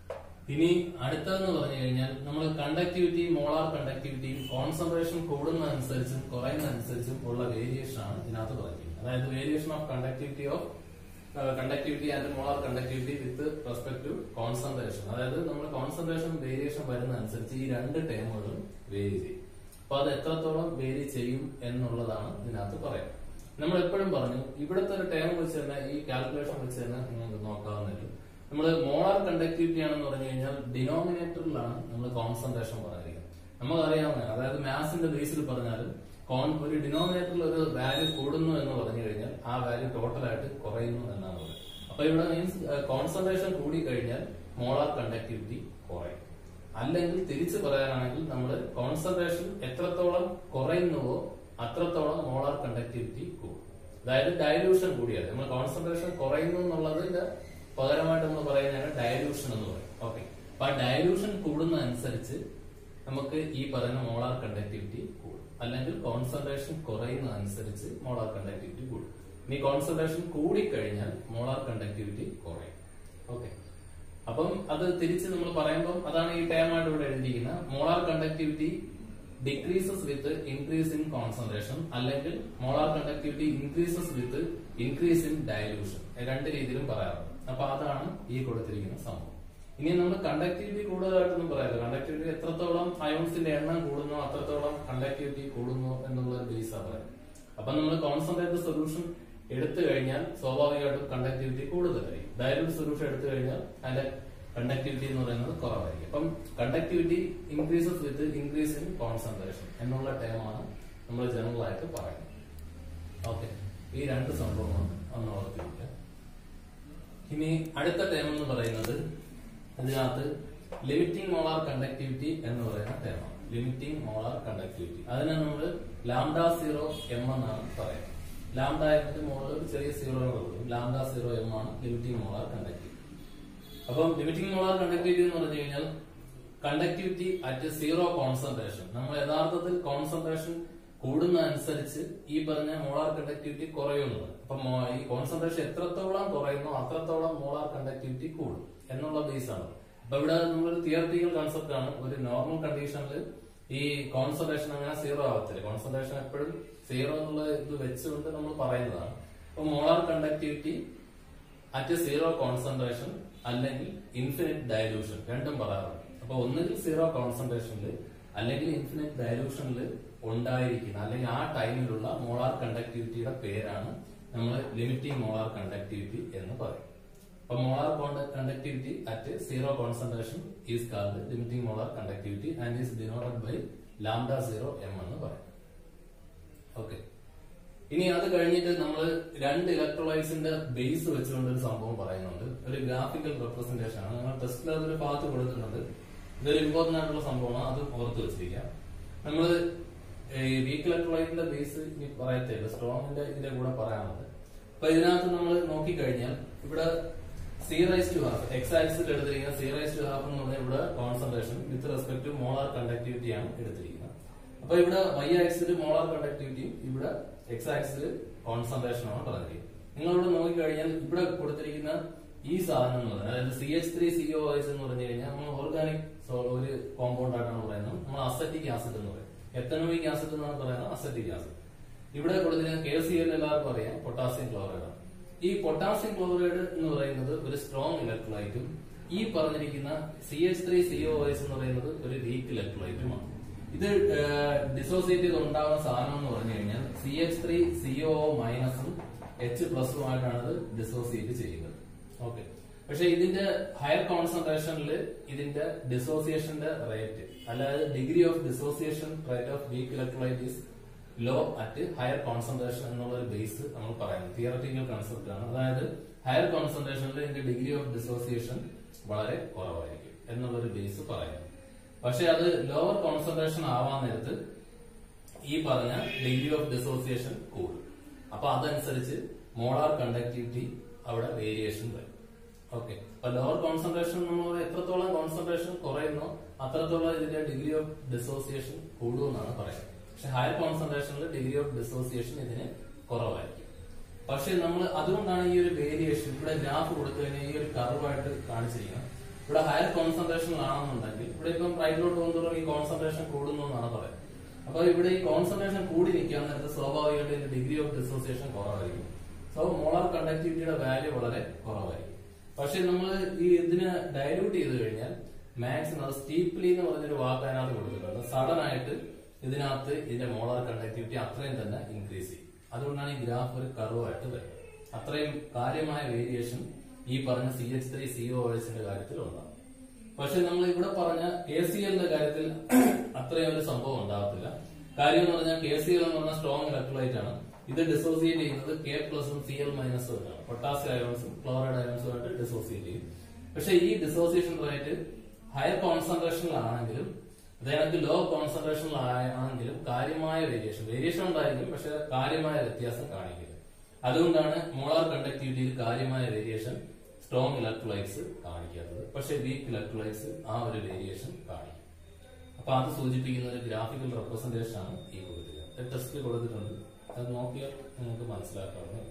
Speaker 1: ഇനി അടുത്തതെന്ന് പറഞ്ഞു കഴിഞ്ഞാൽ നമ്മൾ കണ്ടക്ടിവിറ്റി മോളാർ കണ്ടക്ടിവിറ്റിയും കോൺസെൻട്രേഷൻ കൂടുന്നതനുസരിച്ചും കുറയുന്നതനുസരിച്ചും ഉള്ള വേരിയേഷൻ ആണ് ഇതിനകത്ത് പറഞ്ഞിരിക്കുന്നത് അതായത് variation of conductivity of conductivity and molar conductivity with respect to concentration അതായത് നമ്മൾ കോൺസെൻട്രേഷൻ വേരിയേഷൻ വരുന്നതനുസരിച്ച് ഈ രണ്ട് ടേമുകളും വേരി ചെയ്യും അപ്പൊ അത് എത്രത്തോളം വേരി ചെയ്യും എന്നുള്ളതാണ് ഇതിനകത്ത് പറയാം നമ്മൾ എപ്പോഴും പറഞ്ഞു ഇവിടുത്തെ ഒരു ടേം വെച്ച് തന്നെ ഈ കാൽക്കുലേഷൻ വെച്ച് തന്നെ നിങ്ങൾക്ക് നോക്കാവുന്നല്ലോ നമ്മൾ മോളാർ കണ്ടക്ടിവിറ്റി ആണെന്ന് പറഞ്ഞു കഴിഞ്ഞാൽ ഡിനോമിനേറ്ററിലാണ് നമ്മൾ കോൺസെൻട്രേഷൻ പറഞ്ഞിരിക്കുന്നത് നമുക്കറിയാവുന്ന അതായത് മാത്സിന്റെ ബേസിൽ പറഞ്ഞാലും കോൺ- ഒരു ഡിനോമിനേറ്ററിൽ ഒരു വാല്യൂ കൂടുന്നു എന്ന് പറഞ്ഞു കഴിഞ്ഞാൽ ആ വാല്യൂ ടോട്ടലായിട്ട് കുറയുന്നു എന്നാണ് പറയുന്നത് അപ്പൊ ഇവിടെ മീൻസ് കോൺസെൻട്രേഷൻ കൂടി കഴിഞ്ഞാൽ മോളാർ കണ്ടക്ടിവിറ്റി കുറയും അല്ലെങ്കിൽ തിരിച്ചു പറയാനാണെങ്കിൽ നമ്മൾ കോൺസെൻട്രേഷൻ എത്രത്തോളം കുറയുന്നുവോ അത്രത്തോളം മോളാർ കണ്ടക്ടിവിറ്റി കൂടും അതായത് ഡയലൂഷൻ കൂടിയാൽ നമ്മൾ കോൺസെൻട്രേഷൻ കുറയുന്നു എന്നുള്ളതിന്റെ പകരമായിട്ട് നമ്മൾ പറയുന്നതാണ് ഡയലൂഷൻ എന്ന് പറയും ഓക്കെ അപ്പൊ ആ ഡയലൂഷൻ കൂടുന്നതനുസരിച്ച് നമുക്ക് ഈ പറയുന്ന മോളാർ കണ്ടക്ടിവിറ്റി കൂടും അല്ലെങ്കിൽ കോൺസെൻട്രേഷൻ കുറയുന്നതനുസരിച്ച് മോളാർ കണ്ടക്ടിവിറ്റി കൂടും ഇനി കോൺസെൻട്രേഷൻ കൂടിക്കഴിഞ്ഞാൽ മോളാർ കണ്ടക്ടിവിറ്റി കുറയും ഓക്കെ അപ്പം അത് തിരിച്ച് നമ്മൾ പറയുമ്പോൾ അതാണ് ഈ ടേമായിട്ട് ഇവിടെ എഴുതിയിരിക്കുന്നത് molar conductivity decreases with increase in concentration അല്ലെങ്കിൽ molar conductivity increases with increase in dilution രണ്ട് രീതിയിലും പറയാറുണ്ട് അപ്പൊ അതാണ് ഈ കൊടുത്തിരിക്കുന്ന സംഭവം ഇനി നമ്മൾ കണ്ടക്ടിവിറ്റി കൂടുതലായിട്ടൊന്നും പറയാറില്ല കണ്ടക്ടിവിറ്റി എത്രത്തോളം അയോൺസിന്റെ എണ്ണം കൂടുന്നു അത്രത്തോളം കണ്ടക്ടിവിറ്റി കൂടുന്നു എന്നുള്ള ഒരു ബേസാണ് പറയുന്നത് അപ്പൊ നമ്മൾ കോൺസെൻട്രേറ്റ് സൊല്യൂഷൻ എടുത്തു കഴിഞ്ഞാൽ സ്വാഭാവികമായിട്ടും കണ്ടക്ടിവിറ്റി കൂടുതലായിരിക്കും ഡയലൂട്ട് സൊല്യൂഷൻ എടുത്തു കഴിഞ്ഞാൽ അതിന്റെ കണ്ടക്ടിവിറ്റി എന്ന് പറയുന്നത് കുറവായിരിക്കും അപ്പം conductivity increases with increase in concentration എന്നുള്ള ടേമാണ് നമ്മൾ ജനറൽ ആയിട്ട് പറയുന്നത് ഓക്കെ ഈ രണ്ട് സംഭവമാണ് ഒന്ന് ഓർത്തിരിക്കുക ഇനി അടുത്ത ടേം എന്ന് പറയുന്നത് അതിനകത്ത് ലിമിറ്റിംഗ് മോളാർ കണ്ടക്ടിവിറ്റി എന്ന് പറയുന്ന ടേമാണ് ലിമിറ്റിംഗ് മോളാർ കണ്ടക്ടിവിറ്റി അതിനെ നമ്മൾ ലാംഡ സീറോ എം എന്നാണ് പറയുന്നത് ലാംഡ എന്നിട്ട് മുകളിൽ ഒരു ചെറിയ സീറോ കൊടുക്കും ലാംഡ സീറോ എം ആണ് ലിമിറ്റിംഗ് മോളാർ കണ്ടക്ടിവിറ്റി അപ്പം ലിമിറ്റിംഗ് മോളാർ കണ്ടക്ടിവിറ്റി എന്ന് പറഞ്ഞു കഴിഞ്ഞാൽ കണ്ടക്ടിവിറ്റി അറ്റ് സീറോ കോൺസെൻട്രേഷൻ നമ്മൾ യഥാർത്ഥത്തിൽ കോൺസെൻട്രേഷൻ കൂടുന്നതനുസരിച്ച് ഈ പറഞ്ഞ മോളാർ കണ്ടക്ടിവിറ്റി കുറയുന്നത് അപ്പൊ മോ- ഈ കോൺസെൻട്രേഷൻ എത്രത്തോളം കുറയുന്നു അത്രത്തോളം മോളാർ കണ്ടക്ടിവിറ്റി കൂടും എന്നുള്ള ബേസാണ് അപ്പൊ ഇവിടെ നമ്മളൊരു തിയററ്റിക്കൽ കൺസെപ്റ്റ് ആണ് ഒരു നോർമൽ കണ്ടീഷനിൽ ഈ കോൺസെൻട്രേഷൻ അങ്ങനെ സീറോ ആവത്തില്ല കോൺസെൻട്രേഷൻ എപ്പോഴും സീറോ എന്നുള്ള ഇത് വെച്ചുകൊണ്ട് നമ്മൾ പറയുന്നതാണ് അപ്പൊ molar conductivity at zero concentration അല്ലെങ്കിൽ ഇൻഫിനിറ്റ് ഡയലൂഷൻ രണ്ടും പറയാറുണ്ട് അപ്പൊ ഒന്നുകിൽ സീറോ കോൺസെൻട്രേഷനിൽ അല്ലെങ്കിൽ ഇൻഫിനിറ്റ് ഡയലൂഷനിൽ ഉണ്ടായിരിക്കുന്ന അല്ലെങ്കിൽ ആ ടൈമിലുള്ള മോളാർ കണ്ടക്ടിവിറ്റിയുടെ പേരാണ് നമ്മൾ ലിമിറ്റിംഗ് മോളാർ കണ്ടക്ടിവിറ്റി എന്ന് പറയും അപ്പൊ molar conductivity at zero concentration is called limiting molar conductivity and is denoted by lambda zero M എന്ന് പറയും ഓക്കെ ഇനി അത് കഴിഞ്ഞിട്ട് നമ്മൾ രണ്ട് ഇലക്ട്രോലൈറ്റ്സിന്റെ ബേസ് വെച്ചുകൊണ്ട് ഒരു സംഭവം പറയുന്നുണ്ട് ഒരു ഗ്രാഫിക്കൽ റെപ്രസെന്റേഷൻ ആണ് നമ്മൾ ടെസ്റ്റിൽ അതൊരു ഭാഗത്ത് കൊടുത്തിട്ടുണ്ട് ഇതൊരു ഇമ്പോർട്ടന്റ് ആയിട്ടുള്ള സംഭവമാണ് അത് ഓർത്ത് വെച്ചിരിക്കാം നമ്മൾ ഈ വീക്ക് ഇലക്ട്രോലൈറ്റിന്റെ ബേസ് ഇനി പറയത്തില്ല സ്ട്രോങ്ങിന്റെ ഇതിന്റെ കൂടെ പറയാനുള്ളത് അപ്പൊ ഇതിനകത്ത് നമ്മൾ നോക്കിക്കഴിഞ്ഞാൽ ഇവിടെ C raise to half X axis എടുത്തിരിക്കുന്ന സി റൈസ് ടു ഹാഫ് എന്ന് പറഞ്ഞാൽ ഇവിടെ concentration with respect to molar conductivity ആണ് എടുത്തിരിക്കുന്നത് അപ്പൊ ഇവിടെ വൈ ആക്സിൽ മോളാർ കണ്ടക്ടിവിറ്റിയും ഇവിടെ എക്സ് ആക്സിൽ കോൺസെൻട്രേഷൻ ആണ് പറഞ്ഞിരിക്കുന്നത് നിങ്ങൾ ഇവിടെ നോക്കിക്കഴിഞ്ഞാൽ ഇവിടെ കൊടുത്തിരിക്കുന്ന ഈ സാധനം എന്ന് പറഞ്ഞാൽ അതായത് C H three C O S എന്ന് പറഞ്ഞു കഴിഞ്ഞാൽ നമ്മൾ ഓർഗാനിക് ഒരു കോമ്പൗണ്ട് ആയിട്ടാണ് പറയുന്നത് നമ്മൾ അസറ്റിക് ആസിഡ് എന്ന് പറയും എത്തനോമിക് ആസിഡ് എന്നാണ് പറയുന്നത് അസറ്റിക് ആസിഡ് ഇവിടെ കൊടുത്തിരിക്കുന്ന കെ സി എൽ എല്ലാവർക്കും അറിയാം പൊട്ടാസ്യം ക്ലോറൈഡ് ആണ് ഈ പൊട്ടാസ്യം ക്ലോറൈഡ് എന്ന് പറയുന്നത് ഒരു സ്ട്രോങ് ഇലക്ട്രോലൈറ്റും ഈ പറഞ്ഞിരിക്കുന്ന C H three C O S എന്ന് പറയുന്നത് ഒരു വീക്ക് ഇലക്ട്രോലൈറ്റുമാണ് ഇത് ഡിസോസിയേറ്റ് ചെയ്ത് ഉണ്ടാകുന്ന സാധനം എന്ന് പറഞ്ഞു കഴിഞ്ഞാൽ C H three C O മൈനസും എച്ച് പ്ലസും ആയിട്ടാണ് ഇത് ഡിസോസിയേറ്റ് ചെയ്യുന്നത് ഓക്കെ പക്ഷെ ഇതിന്റെ ഹയർ കോൺസെൻട്രേഷനിൽ ഇതിന്റെ ഡിസോസിയേഷന്റെ റേറ്റ് അതായത് degree of dissociation rate of weak electrolyte is low at higher concentration എന്നുള്ള ഒരു ബേസ് നമ്മൾ പറയുന്നത് തിയററ്റിക്കൽ കൺസെപ്റ്റ് ആണ് അതായത് ഹയർ കോൺസെൻട്രേഷനിൽ ഇതിന്റെ ഡിഗ്രി ഓഫ് ഡിസോസിയേഷൻ വളരെ കുറവായിരിക്കും എന്നുള്ളൊരു ബേസ് പറയുന്നു പക്ഷെ അത് ലോവർ കോൺസെൻട്രേഷൻ ആവാൻ നേരത്ത് ഈ പറഞ്ഞ ഡിഗ്രി ഓഫ് ഡിസോസിയേഷൻ കൂടും അപ്പൊ അതനുസരിച്ച് മോളാർ കണ്ടക്ടിവിറ്റി അവിടെ വേരിയേഷൻ വരും ഓക്കെ അപ്പൊ ലോവർ കോൺസെൻട്രേഷൻ നമ്മൾ എത്രത്തോളം കോൺസെൻട്രേഷൻ കുറയുന്നോ അത്രത്തോളം ഇതിന്റെ ഡിഗ്രി ഓഫ് ഡിസോസിയേഷൻ കൂടുമെന്നാണ് പറയുന്നത് പക്ഷെ ഹയർ കോൺസെൻട്രേഷനിൽ ഡിഗ്രി ഓഫ് ഡിസോസിയേഷൻ ഇതിന് കുറവായിരിക്കും പക്ഷെ നമ്മൾ അതുകൊണ്ടാണ് ഈ ഒരു വേരിയേഷൻ ഇവിടെ ഗ്രാഫ് കൊടുത്തു കഴിഞ്ഞാൽ ഈ ഒരു കർവായിട്ട് കാണിച്ചിരിക്കുന്നത് ഇവിടെ ഹയർ കോൺസെൻട്രേഷനിലാണെന്നുണ്ടെങ്കിൽ ഇവിടെ ഇപ്പം റൈറ്റിലോട്ട് പോകുന്നതോറും ഈ കോൺസെൻട്രേഷൻ കൂടുന്നു എന്നാണ് പറയുന്നത് അപ്പൊ ഇവിടെ ഈ കോൺസെൻട്രേഷൻ കൂടി നിൽക്കാൻ നേരത്ത് സ്വാഭാവികമായിട്ട് ഇതിന്റെ ഡിഗ്രി ഓഫ് ഡിസോസിയേഷൻ കുറവായിരിക്കും സോ മോളാർ കണ്ടക്ടിവിറ്റിയുടെ വാല്യൂ വളരെ കുറവായിരിക്കും പക്ഷെ നമ്മൾ ഈ ഇതിന് ഡയലൂട്ട് ചെയ്ത് കഴിഞ്ഞാൽ മാക്സിമം അത് സ്റ്റീപ്ലി എന്ന് പറഞ്ഞൊരു വാക്ക് അതിനകത്ത് കൊടുത്തിട്ടുണ്ട് സഡൻ ആയിട്ട് ഇതിനകത്ത് ഇതിന്റെ മോളാർ കണ്ടക്ടിവിറ്റി അത്രയും തന്നെ ഇൻക്രീസ് ചെയ്യും അതുകൊണ്ടാണ് ഈ ഗ്രാഫ് ഒരു കർവായിട്ട് വരുന്നത് അത്രയും കാര്യമായ വേരിയേഷൻ ഈ പറഞ്ഞ C H three C O എസിന്റെ കാര്യത്തിൽ ഉണ്ടാകും പക്ഷെ നമ്മൾ ഇവിടെ പറഞ്ഞ കെ സി എല്ലിന്റെ കാര്യത്തിൽ അത്രയും ഒരു സംഭവം ഉണ്ടാകത്തില്ല കാര്യം എന്ന് പറഞ്ഞാൽ കെ സി എൽ എന്ന് പറഞ്ഞാൽ സ്ട്രോങ് ഇലക്ട്രോലൈറ്റ് ആണ് ഇത് ഡിസോസിയേറ്റ് ചെയ്യുന്നത് കെ പ്ലസും സി എൽ മൈനസും ആണ് പൊട്ടാസ്യം അയോൺസും ക്ലോറൈഡ് അയോൺസും ആയിട്ട് ഡിസോസിയേറ്റ് ചെയ്യും പക്ഷെ ഈ ഡിസോസിയേഷൻ റേറ്റ് ഹയർ കോൺസെൻട്രേഷനിലാണെങ്കിലും അതായത് ലോ കോൺസെൻട്രേഷനിലാണെങ്കിലും കാര്യമായ വേരിയേഷൻ വേരിയേഷൻ ഉണ്ടായിരിക്കും പക്ഷെ കാര്യമായ വ്യത്യാസം കാണിക്കില്ല അതുകൊണ്ടാണ് മോളാർ കണ്ടക്ടിവിറ്റിയിൽ കാര്യമായ വേരിയേഷൻ സ്ട്രോങ് ഇലക്ട്രോലൈറ്റ്സ് കാണിക്കാത്തത് പക്ഷെ വീക്ക് ഇലക്ട്രോലൈറ്റ്സ് ആ ഒരു വേരിയേഷൻ കാണിക്കും അപ്പൊ അത് സൂചിപ്പിക്കുന്ന ഒരു ഗ്രാഫിക്കൽ റെപ്രസെന്റേഷൻ ആണ് ഈ കൊടുത്തിരിക്കുന്നത് ടെസ്റ്റിൽ കൊടുത്തിട്ടുണ്ട് അത് നോക്കിയാൽ നിങ്ങൾക്ക് മനസ്സിലാക്കാവുന്നത്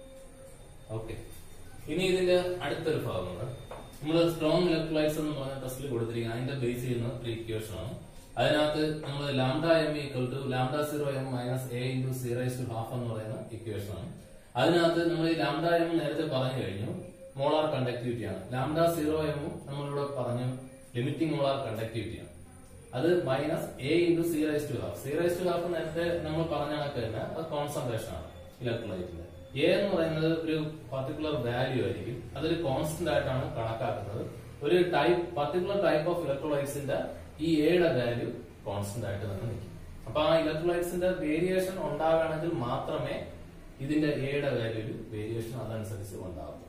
Speaker 1: ഓക്കെ ഇനി ഇതിന്റെ അടുത്തൊരു ഭാഗമുണ്ട് നമ്മൾ സ്ട്രോങ് ഇലക്ട്രോലൈറ്റ്സ് എന്ന് പറഞ്ഞ ടെസ്റ്റിൽ കൊടുത്തിരിക്കുന്നത് അതിന്റെ ബേസ് ചെയ്യുന്ന ഒരു ഇക്വേഷൻ ആണ് അതിനകത്ത് നമ്മൾ lambda M equal to lambda zero M minus A into zero to half എന്ന് പറയുന്ന ഇക്വേഷൻ ആണ് അതിനകത്ത് നമ്മൾ ഈ ലാംഡ എം നേരത്തെ പറഞ്ഞു കഴിഞ്ഞു മോളാർ കണ്ടക്ടിവിറ്റി ആണ് ലാംഡ സീറോ എമ്മും നമ്മളിവിടെ പറഞ്ഞു ലിമിറ്റിംഗ് മോളാർ കണ്ടക്ടിവിറ്റി ആണ് അത് minus A into C raise to half C raise to half നേരത്തെ നമ്മൾ പറഞ്ഞ കണക്ക് തന്നെ അത് കോൺസെൻട്രേഷൻ ആണ് ഇലക്ട്രോലൈറ്റിന്റെ എ എന്ന് പറയുന്നത് ഒരു പർട്ടിക്കുലർ വാല്യൂ ആയിരിക്കും അതൊരു കോൺസ്റ്റന്റ് ആയിട്ടാണ് കണക്കാക്കുന്നത് ഒരു ടൈപ്പ് പർട്ടിക്കുലർ ടൈപ്പ് ഓഫ് ഇലക്ട്രോലൈറ്റ്സിന്റെ ഈ എയുടെ വാല്യൂ കോൺസ്റ്റന്റ് ആയിട്ട് തന്നെ നിൽക്കും അപ്പൊ ആ ഇലക്ട്രോലൈറ്റ്സിന്റെ വേരിയേഷൻ ഉണ്ടാകണമെങ്കിൽ മാത്രമേ ഇതിന്റെ എയുടെ വാല്യൂവിൽ വേരിയേഷൻ അതനുസരിച്ച് ഉണ്ടാകത്തുള്ളൂ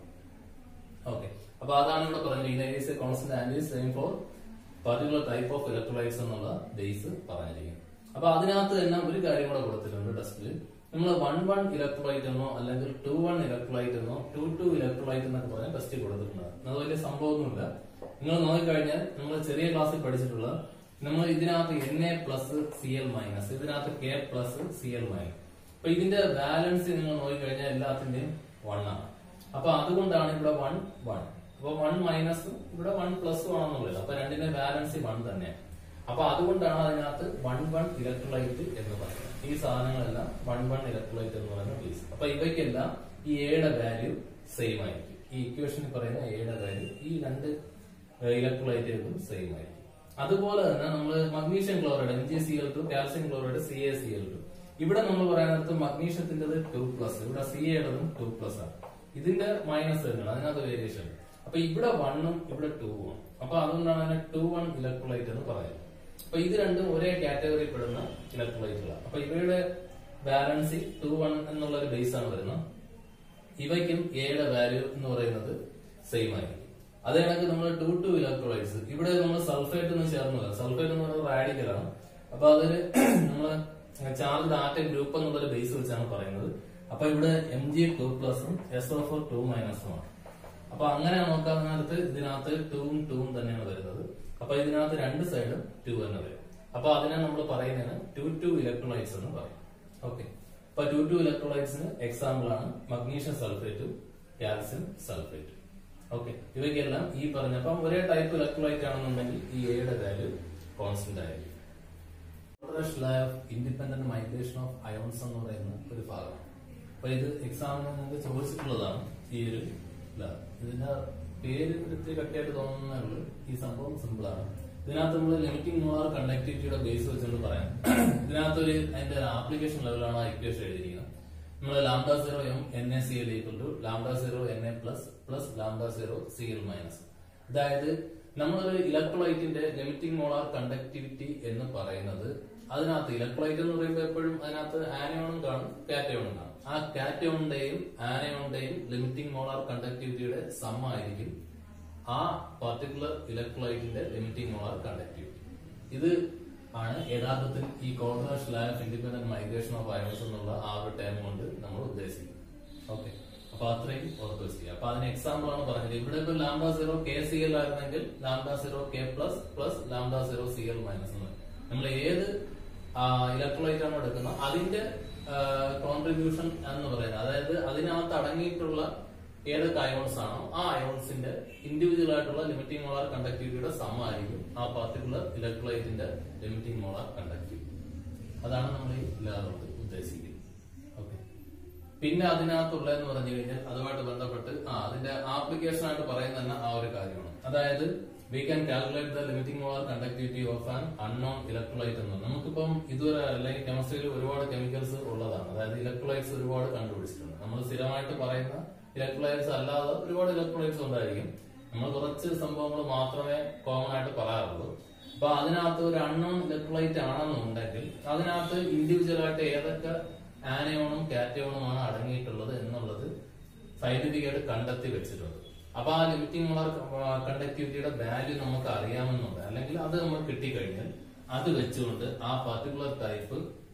Speaker 1: ഓക്കെ അപ്പൊ അതാണ് ഇവിടെ പറഞ്ഞിരിക്കുന്നത് constant and same for particular type of electrolytes എന്നുള്ള ബേസ് പറഞ്ഞിരിക്കുന്നത് അപ്പൊ അതിനകത്ത് തന്നെ ഒരു കാര്യം കൂടെ കൊടുത്തിട്ടുണ്ട് ടെസ്റ്റിൽ നമ്മൾ വൺ വൺ ഇലക്ട്രോലൈറ്റ് എന്നോ അല്ലെങ്കിൽ ടു വൺ ഇലക്ട്രോലൈറ്റ് എന്നോ ടു ടു ഇലക്ട്രോലൈറ്റ് എന്നൊക്കെ പറഞ്ഞ ടെസ്റ്റ് കൊടുത്തിട്ടുണ്ട് അത് വലിയ സംഭവമൊന്നുമില്ല നിങ്ങൾ നോക്കിക്കഴിഞ്ഞാൽ നമ്മൾ ചെറിയ ക്ലാസ്സിൽ പഠിച്ചിട്ടുള്ള നമ്മൾ ഇതിനകത്ത് N A plus C L minus ഇതിനകത്ത് K plus C L minus അപ്പൊ ഇതിന്റെ ബാലൻസ് നിങ്ങൾ നോക്കിക്കഴിഞ്ഞാൽ എല്ലാത്തിന്റെയും വൺ ആണ് അപ്പൊ അതുകൊണ്ടാണ് ഇവിടെ വൺ വൺ അപ്പൊ വൺ മൈനസും ഇവിടെ വൺ പ്ലസും ആണെന്നുള്ളത് അപ്പൊ രണ്ടിന്റെ ബാലൻസ് വൺ തന്നെയാണ് അപ്പൊ അതുകൊണ്ടാണ് അതിനകത്ത് വൺ വൺ ഇലക്ട്രോലൈറ്റ് എന്ന് പറയുന്നത് ഈ സാധനങ്ങളെല്ലാം വൺ വൺ ഇലക്ട്രോലൈറ്റ് എന്ന് പറയുന്ന ബേസ് അപ്പൊ ഇവയ്ക്കെല്ലാം ഈ എയുടെ വാല്യൂ സെയിം ആയിരിക്കും ഈ ഇക്വേഷനിൽ പറയുന്ന എയുടെ വാല്യൂ ഈ രണ്ട് ഇലക്ട്രോലൈറ്റുകൾക്കും സെയിം ആയിരിക്കും അതുപോലെ തന്നെ നമ്മൾ magnesium chloride M G C L two calcium chloride C A C L two ഇവിടെ നമ്മൾ പറയുന്നത് മഗ്നീഷ്യത്തിൻ്റെത് ടു പ്ലസ് ഇവിടെ സി എയുടേതും ടു പ്ലസ് ആണ് ഇതിന്റെ മൈനസ് തന്നെയാണ് അതിനകത്ത് വേരിയേഷൻ അപ്പൊ ഇവിടെ വണ്ണും ഇവിടെ ടൂവും അപ്പൊ അതുകൊണ്ടാണ് അതിനെ ടു വൺ ഇലക്ട്രോലൈറ്റ് എന്ന് പറയുന്നത് അപ്പൊ ഇത് രണ്ടും ഒരേ കാറ്റഗറി പെടുന്ന ഇലക്ട്രോലൈറ്റുകളാണ് അപ്പൊ ഇവയുടെ ബാലൻസി ടു വൺ എന്നുള്ള ഒരു ബേസ് ആണ് വരുന്നത് ഇവയ്ക്കും എയുടെ വാല്യൂ എന്ന് പറയുന്നത് സെയിം ആയിരിക്കും അതേ കണക്ക് നമ്മൾ ടു ടു ഇലക്ട്രോലൈറ്റ്സ് ഇവിടെ നമ്മൾ സൾഫേറ്റ് എന്ന് ചേർന്നില്ല സൾഫേറ്റ് എന്ന് പറയുന്നത് റാഡിക്കലാണ് അപ്പൊ അതില് നമ്മള് ചാർജ് ആറ്റം ഗ്രൂപ്പ് എന്നുള്ള ഒരു ബേസ് വെച്ചാണ് പറയുന്നത് അപ്പൊ ഇവിടെ എം ജി ടു പ്ലസും എസ് ഓ ഫോർ ടു മൈനസും ആണ് അപ്പൊ അങ്ങനെ നോക്കാൻ നേരത്ത് ഇതിനകത്ത് ടൂവും ടൂവും തന്നെയാണ് വരുന്നത് അപ്പൊ ഇതിനകത്ത് രണ്ട് സൈഡും ടു തന്നെ വരും അപ്പൊ അതിനെ നമ്മൾ പറയുന്നതിന് ടു ടു ഇലക്ട്രോലൈറ്റ്സ് എന്ന് പറയും ഓക്കെ അപ്പൊ ടു ടു ഇലക്ട്രോലൈറ്റ്സിന് എക്സാമ്പിൾ ആണ് മഗ്നീഷ്യം സൾഫേറ്റും കാൽസ്യം സൾഫേറ്റും ഓക്കെ ഇവയ്ക്കെല്ലാം ഈ പറഞ്ഞ അപ്പം ഒരേ ടൈപ്പ് ഇലക്ട്രോലൈറ്റ് ആണെന്നുണ്ടെങ്കിൽ ഈ എയുടെ വാല്യൂ കോൺസ്റ്റന്റ് ആയിരിക്കും ഇൻഡിപെൻഡന്റ് മൈഗ്രേഷൻ ഓഫ് അയോൺസ് എന്ന് പറയുന്ന ഒരു ഭാഗമാണ് അപ്പൊ ഇത് എക്സാമിന് നിങ്ങൾക്ക് ചോദിച്ചിട്ടുള്ളതാണ് ഈ ഒരു ലാബ് ഇതിന്റെ പേര് ഇത്തിരി കട്ടിയായിട്ട് തോന്നുന്നേ ഉള്ളൂ ഈ സംഭവം സിമ്പിൾ ആണ് ഇതിനകത്ത് നമ്മൾ ലിമിറ്റിംഗ് മോളാർ കണ്ടക്ടിവിറ്റിയുടെ ബേസ് വെച്ചുകൊണ്ട് പറയാം ഇതിനകത്ത് ഒരു അതിന്റെ ആപ്ലിക്കേഷൻ ലെവലാണ് ആ ഇക്വേഷൻ എഴുതിയിരിക്കുന്നത് നമ്മൾ lambda zero M N A C L equal to lambda zero N A plus plus lambda zero C L minus അതായത് നമ്മളൊരു ഇലക്ട്രോലൈറ്റിന്റെ ലിമിറ്റിംഗ് മോളാർ കണ്ടക്ടിവിറ്റി എന്ന് പറയുന്നത് അതിനകത്ത് ഇലക്ട്രോലൈറ്റ് എന്ന് പറയുമ്പോൾ എപ്പോഴും അതിനകത്ത് ആനയോണും കാണും കാറ്റയോണും കാണും ആ കാറ്റയോണിന്റെയും ആനയോണിന്റെയും ലിമിറ്റിംഗ് മോളാർ കണ്ടക്ടിവിറ്റിയുടെ സം ആയിരിക്കും ആ പർട്ടിക്കുലർ ഇലക്ട്രോലൈറ്റിന്റെ ലിമിറ്റിംഗ് മോളാർ കണ്ടക്ടിവിറ്റി ഇത് ആണ് യഥാർത്ഥത്തിൽ ഈ കോൺട്രാസ്റ്റ് ലാബ് ഇൻഡിപെൻഡന്റ് മൈഗ്രേഷൻ ഓഫ് അയോൺസ് എന്നുള്ള ആ ഒരു ടൈം കൊണ്ട് നമ്മൾ ഉദ്ദേശിക്കുന്നത് ഓക്കെ അപ്പൊ അത്രയും ഓർത്ത് വെച്ചിരിക്കുക അപ്പൊ അതിന് എക്സാമ്പിൾ ആണ് പറഞ്ഞത് ഇവിടെ ഇപ്പൊ lambda zero K C L ആയിരുന്നെങ്കിൽ lambda zero K plus plus lambda zero C L minus എന്ന് നമ്മൾ ഏത് ഇലക്ട്രോലൈറ്റ് ആണ് എടുക്കുന്നത് അതിന്റെ കോൺട്രിബ്യൂഷൻ എന്ന് പറയുന്നത് അതായത് അതിനകത്ത് അടങ്ങിയിട്ടുള്ള ഏതൊക്കെ അയോൺസ് ആണോ ആ അയോൺസിന്റെ ഇൻഡിവിജ്വൽ ആയിട്ടുള്ള ലിമിറ്റിംഗ് മോളാർ കണ്ടക്ടിവിറ്റിയുടെ സം ആയിരിക്കും ആ പർട്ടിക്കുലർ ഇലക്ട്രോലൈറ്റിന്റെ ലിമിറ്റിംഗ് മോളാർ കണ്ടക്ടിവിറ്റി അതാണ് നമ്മൾ ഈ ലാബ് ഉദ്ദേശിക്കുന്നത് ഓക്കെ പിന്നെ അതിനകത്തുള്ളതെന്ന് പറഞ്ഞു കഴിഞ്ഞാൽ അതുമായിട്ട് ബന്ധപ്പെട്ട് ആ അതിന്റെ ആപ്ലിക്കേഷൻ ആയിട്ട് പറയുന്ന തന്നെ ആ ഒരു കാര്യമാണ് അതായത് we can calculate the limiting molar conductivity of an unknown electrolyte എന്ന് നമുക്കിപ്പം ഇതുവരെ അല്ലെങ്കിൽ കെമിസ്ട്രിയിൽ ഒരുപാട് കെമിക്കൽസ് ഉള്ളതാണ് അതായത് ഇലക്ട്രോലൈറ്റ്സ് ഒരുപാട് കണ്ടുപിടിച്ചിട്ടുണ്ട് നമ്മൾ സ്ഥിരമായിട്ട് പറയുന്ന ഇലക്ട്രോലൈറ്റ്സ് അല്ലാതെ ഒരുപാട് ഇലക്ട്രോലൈറ്റ്സ് ഉണ്ടായിരിക്കും നമ്മൾ കുറച്ച് സംഭവങ്ങൾ മാത്രമേ കോമൺ ആയിട്ട് പറയാറുള്ളൂ അപ്പൊ അതിനകത്ത് ഒരു അൺനോൺ ഇലക്ട്രോലൈറ്റ് ആണെന്നുണ്ടെങ്കിൽ അതിനകത്ത് ഇൻഡിവിജ്വൽ ആയിട്ട് ഏതൊക്കെ ആനയോണും കാറ്റയോണുമാണ് അടങ്ങിയിട്ടുള്ളത് എന്നുള്ളത് സയന്റിഫിക്കായിട്ട് കണ്ടെത്തി വെച്ചിട്ടുണ്ട് അപ്പൊ ആ ലിമിറ്റിംഗ് മോളാർ കണ്ടക്ടിവിറ്റിയുടെ വാല്യൂ നമുക്ക് അറിയാമെന്നുണ്ട് അല്ലെങ്കിൽ അത് നമ്മൾ കിട്ടിക്കഴിഞ്ഞാൽ അത് വെച്ചുകൊണ്ട് ആ പർട്ടിക്കുലർ ടൈപ്പ്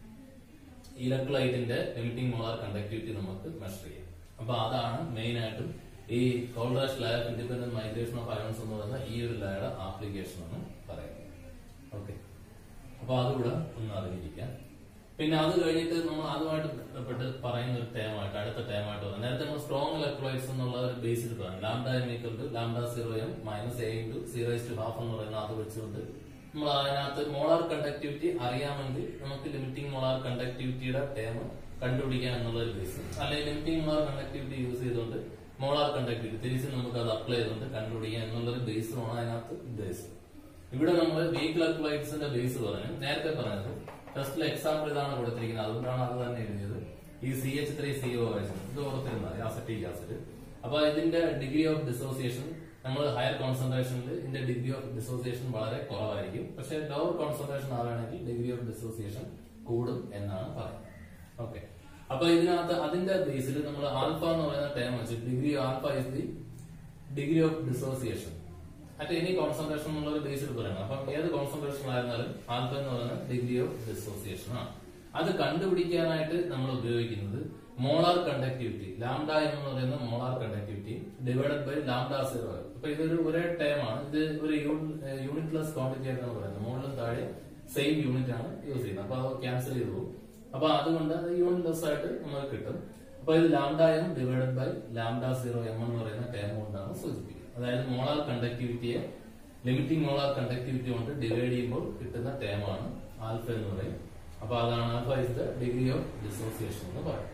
Speaker 1: ഇലക്ട്രോലൈറ്റിന്റെ ലിമിറ്റിംഗ് മോളാർ കണ്ടക്ടിവിറ്റി നമുക്ക് മെഷർ ചെയ്യാം അപ്പൊ അതാണ് മെയിൻ ആയിട്ടും ഈ കോൾഡ്രാഷ് law independent migration of ions എന്ന് പറയുന്ന ഈ ഒരു ലായുടെ ആപ്ലിക്കേഷൻ ആണ് പറയുന്നത് ഓക്കെ അപ്പൊ അതുകൂടെ ഒന്ന് അറിഞ്ഞിരിക്കാം പിന്നെ അത് കഴിഞ്ഞിട്ട് നമ്മൾ അതുമായിട്ട് ബന്ധപ്പെട്ട് പറയുന്ന ഒരു ടേമായിട്ട് അടുത്ത ടേമായിട്ട് പറയാം നേരത്തെ നമ്മൾ സ്ട്രോങ് ഇലക്ട്രോലൈറ്റ്സ് എന്നുള്ള ഒരു ബേസിൽ പറയാം lambda M equal to lambda zero M minus A into zero to half എന്ന് പറയുന്ന അത് വെച്ചുകൊണ്ട് നമ്മൾ അതിനകത്ത് മോളാർ കണ്ടക്ടിവിറ്റി അറിയാമെങ്കിൽ നമുക്ക് ലിമിറ്റിംഗ് മോളാർ കണ്ടക്ടിവിറ്റിയുടെ ടേം കണ്ടുപിടിക്കാം എന്നുള്ള ഒരു ബേസ് അല്ലെങ്കിൽ ലിമിറ്റിംഗ് മോളാർ കണ്ടക്ടിവിറ്റി യൂസ് ചെയ്തുകൊണ്ട് മോളാർ കണ്ടക്ടിവിറ്റി തിരിച്ച് നമുക്ക് അത് അപ്ലൈ ചെയ്തുകൊണ്ട് കണ്ടുപിടിക്കാം എന്നുള്ളൊരു ബേസുമാണ് അതിനകത്ത് ഉദ്ദേശിച്ചത് ഇവിടെ നമ്മൾ വീക്ക് ഇലക്ട്രോലൈറ്റ്സിന്റെ ബേസ് പറഞ്ഞു നേരത്തെ പറഞ്ഞത് ടെസ്റ്റിലെ എക്സാമ്പിൾ ഇതാണ് കൊടുത്തിരിക്കുന്നത് അതുകൊണ്ടാണ് അത് തന്നെ എഴുതിയത് ഈ C H three C O ഇത് ഓർത്തിരുന്നത് അസറ്റിക് ആസിഡ് അപ്പൊ ഇതിന്റെ ഡിഗ്രി ഓഫ് ഡിസോസിയേഷൻ നമ്മൾ ഹയർ കോൺസെൻട്രേഷനിൽ ഇതിന്റെ ഡിഗ്രി ഓഫ് ഡിസോസിയേഷൻ വളരെ കുറവായിരിക്കും പക്ഷെ ലോവർ കോൺസെൻട്രേഷൻ ആവുകയാണെങ്കിൽ ഡിഗ്രി ഓഫ് ഡിസോസിയേഷൻ കൂടും എന്നാണ് പറയുന്നത് ഓക്കെ അപ്പൊ ഇതിനകത്ത് അതിന്റെ ബേസിൽ നമ്മൾ ആൽഫ എന്ന് പറയുന്ന ടേം വെച്ച് degree alpha is the degree of dissociation at any concentration എന്നുള്ള ഒരു ബേസിൽ പറയണം അപ്പം ഏത് കോൺസെൻട്രേഷൻ ആയിരുന്നാലും ആൽഫ എന്ന് പറയുന്നത് ഡിഗ്രി ഓഫ് ഡിസോസിയേഷൻ ആണ് അത് കണ്ടുപിടിക്കാനായിട്ട് നമ്മൾ ഉപയോഗിക്കുന്നത് മോളാർ കണ്ടക്ടിവിറ്റി ലാംഡ എന്ന് പറയുന്ന molar conductivity divided by lambda zero അപ്പൊ ഇതൊരു ഒരേ ടൈം ആണ് ഇത് ഒരു യൂണിറ്റ്ലെസ് ക്വാണ്ടിറ്റി ആയിട്ടാണ് പറയുന്നത് മുകളിലും താഴെ സെയിം യൂണിറ്റ് ആണ് യൂസ് ചെയ്യുന്നത് അപ്പൊ അത് ക്യാൻസൽ ചെയ്തു പോകും അപ്പൊ അതുകൊണ്ട് അത് യൂണിറ്റ്ലെസ് ആയിട്ട് നമുക്ക് കിട്ടും അപ്പൊ ഇത് lambda M divided by lambda zero M എന്ന് പറയുന്ന ടൈം കൊണ്ടാണ് സൂചിപ്പിക്കുന്നത് അതായത് മോളാർ കണ്ടക്ടിവിറ്റിയെ ലിമിറ്റിംഗ് മോളാർ കണ്ടക്ടിവിറ്റി കൊണ്ട് ഡിവൈഡ് ചെയ്യുമ്പോൾ കിട്ടുന്ന ടേമാണ് ആൽഫ എന്ന് പറയും അപ്പൊ അതാണ് alpha is the degree of dissociation എന്ന് പറയും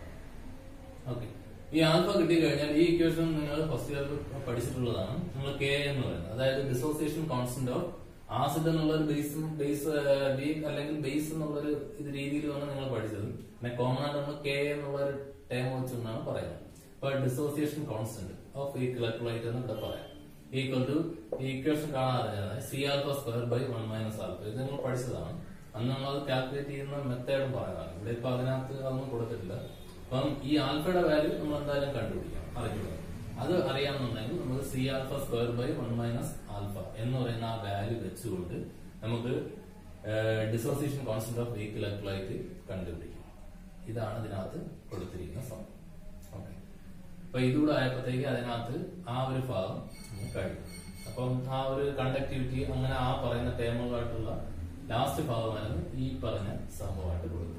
Speaker 1: ഓക്കെ ഈ ആൽഫ കിട്ടി കഴിഞ്ഞാൽ ഈ ഇക്വേഷൻ നിങ്ങൾ ഫസ്റ്റ് ഇയറിൽ പഠിച്ചിട്ടുള്ളതാണ് നിങ്ങൾ കെ എന്ന് പറയുന്നത് അതായത് ഡിസോസിയേഷൻ കോൺസ്റ്റന്റ് ഓഫ് ആസിഡ് എന്നുള്ള ഒരു ബേസ് ബേസ് വീക്ക് അല്ലെങ്കിൽ ബേസ് എന്നുള്ള ഒരു ഇത് രീതിയിലാണ് നിങ്ങൾ പഠിച്ചത് പിന്നെ കോമൺ ആയിട്ട് നമ്മൾ കെ എന്നുള്ള ഒരു ടേം വെച്ചെന്നാണ് പറയുന്നത് അപ്പൊ ഡിസോസിയേഷൻ കോൺസ്റ്റന്റ് ഓഫ് ഈ ഇലക്ട്രോലൈറ്റ് എന്ന് ഇവിടെ പറയാം ഈക്വൽ ടു ഈ ഇക്വേഷൻ കാണാതെ C alpha square by one minus alpha ഇത് നിങ്ങൾ പഠിച്ചതാണ് അന്ന് നമ്മൾ അത് കാൽക്കുലേറ്റ് ചെയ്യുന്ന മെത്തേഡും പറയുന്നതാണ് ഇവിടെ ഇപ്പൊ അതിനകത്ത് അതൊന്നും കൊടുത്തിട്ടില്ല അപ്പം ഈ ആൽഫയുടെ വാല്യൂ നമ്മൾ എന്തായാലും കണ്ടുപിടിക്കാം അറിയില്ല അത് അറിയാമെന്നുണ്ടെങ്കിൽ നമുക്ക് C alpha square by one minus alpha എന്ന് പറയുന്ന ആ വാല്യൂ വെച്ചുകൊണ്ട് നമുക്ക് dissociation constant of weak electrolyte കണ്ടുപിടിക്കാം ഇതാണ് ഇതിനകത്ത് കൊടുത്തിരിക്കുന്ന സംഭവം ഓക്കെ അപ്പൊ ഇതുകൂടെ ആയപ്പോഴത്തേക്ക് അതിനകത്ത് ആ ഒരു ഭാഗം കഴിയും അപ്പം ആ ഒരു കണ്ടക്ടിവിറ്റി അങ്ങനെ ആ പറയുന്ന ടേമുകളായിട്ടുള്ള ലാസ്റ്റ് ഭാഗമായിരുന്നു ഈ പറഞ്ഞ സംഭവമായിട്ട് കൊടുക്കുന്നത്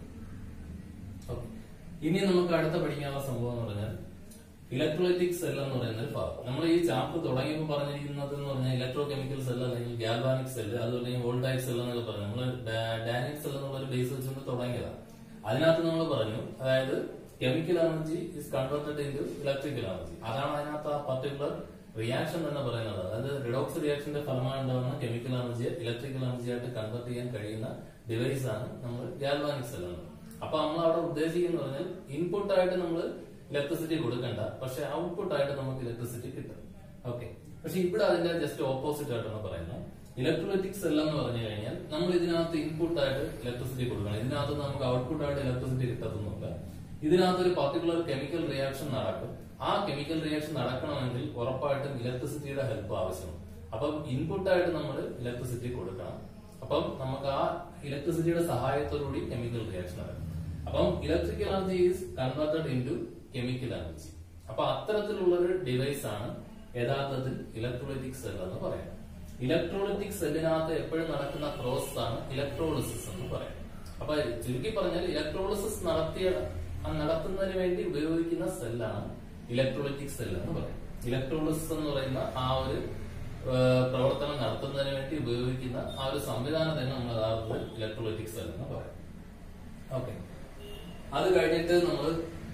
Speaker 1: ഓക്കെ ഇനി നമുക്ക് അടുത്ത പഠിക്കാനുള്ള സംഭവം എന്ന് പറഞ്ഞാൽ ഇലക്ട്രോലൈറ്റിക് സെൽ എന്ന് പറയുന്ന ഒരു ഭാഗം നമ്മൾ ഈ ചാപ്റ്റർ തുടങ്ങിയപ്പോൾ പറഞ്ഞിരിക്കുന്നത് എന്ന് പറഞ്ഞാൽ ഇലക്ട്രോ കെമിക്കൽ സെൽ അല്ലെങ്കിൽ ഗാൽവാനിക് സെൽ അതുപോലെ വോൾട്ടൈക് സെൽ എന്നൊക്കെ പറഞ്ഞു നമ്മൾ ഡാനിക് സെൽ എന്നുള്ള ഒരു ബേസ് വെച്ചുകൊണ്ട് തുടങ്ങിയതാണ് അതിനകത്ത് നമ്മൾ പറഞ്ഞു അതായത് chemical energy is converted in electrical energy അതാണ് അതിനകത്ത് ആ പർട്ടിക്കുലർ റിയാക്ഷൻ എന്ന് പറയുന്നത് അതായത് റിഡോക്സ് റിയാക്ഷന്റെ ഫലമായി ഉണ്ടാകുന്ന കെമിക്കൽ എനർജിയെ ഇലക്ട്രിക്കൽ എനർജി ആയിട്ട് കൺവേർട്ട് ചെയ്യാൻ കഴിയുന്ന ഡിവൈസ് ആണ് നമ്മൾ ഗാൽവാനിക് സെൽ എന്ന് അപ്പൊ നമ്മൾ അവിടെ ഉദ്ദേശിക്കുന്ന പറഞ്ഞാൽ ഇൻപുട്ട് ആയിട്ട് നമ്മൾ ഇലക്ട്രിസിറ്റി കൊടുക്കണ്ട പക്ഷെ ഔട്ട്പുട്ട് ആയിട്ട് നമുക്ക് ഇലക്ട്രിസിറ്റി കിട്ടും ഓക്കെ പക്ഷെ ഇവിടെ അതിന്റെ ജസ്റ്റ് ഓപ്പോസിറ്റ് ആയിട്ടാണ് പറയുന്നത് ഇലക്ട്രോലൈറ്റിക് സെൽ എന്ന് പറഞ്ഞു കഴിഞ്ഞാൽ നമ്മൾ ഇതിനകത്ത് ഇൻപുട്ട് ആയിട്ട് ഇലക്ട്രിസിറ്റി കൊടുക്കണം ഇതിനകത്ത് നമുക്ക് ഔട്ട്പുട്ട് ആയിട്ട് ഇലക്ട്രിസിറ്റി കിട്ടത്തൊന്നുമില്ല ഇതിനകത്ത് ഒരു പർട്ടിക്കുലർ കെമിക്കൽ റിയാക്ഷൻ നടക്കും ആ കെമിക്കൽ റിയാക്ഷൻ നടക്കണമെങ്കിൽ ഉറപ്പായിട്ടും ഇലക്ട്രിസിറ്റിയുടെ ഹെൽപ്പ് ആവശ്യമാണ് അപ്പം ഇൻപുട്ട് ആയിട്ട് നമ്മൾ ഇലക്ട്രിസിറ്റി കൊടുക്കണം അപ്പം നമുക്ക് ആ ഇലക്ട്രിസിറ്റിയുടെ സഹായത്തോടുകൂടി കെമിക്കൽ റിയാക്ഷൻ നടക്കും അപ്പം electrical energy is converted into chemical energy അപ്പൊ അത്തരത്തിലുള്ള ഒരു ഡിവൈസ് ആണ് യഥാർത്ഥത്തിൽ ഇലക്ട്രോളിറ്റിക് സെൽ എന്ന് പറയുന്നത് ഇലക്ട്രോളിറ്റിക് സെല്ലിനകത്ത് എപ്പോഴും നടക്കുന്ന പ്രോസസ് ആണ് ഇലക്ട്രോളിസിസ് എന്ന് പറയുന്നത് അപ്പൊ ചുരുക്കി പറഞ്ഞാൽ ഇലക്ട്രോളിസിസ് നടത്തിയ നടത്തുന്നതിന് വേണ്ടി ഉപയോഗിക്കുന്ന സെല്ലാണ് ഇലക്ട്രോളിറ്റിക് സെൽ എന്ന് പറയും ഇലക്ട്രോളിസിസ് എന്ന് പറയുന്ന ആ ഒരു ഏഹ്, പ്രവർത്തനം നടത്തുന്നതിന് വേണ്ടി ഉപയോഗിക്കുന്ന ആ ഒരു സംവിധാനം തന്നെ നമ്മൾ യഥാർത്ഥത്തിൽ ഇലക്ട്രോളിറ്റിക് സെൽ എന്ന് പറയും ഓക്കെ അത് കഴിഞ്ഞിട്ട് നമ്മൾ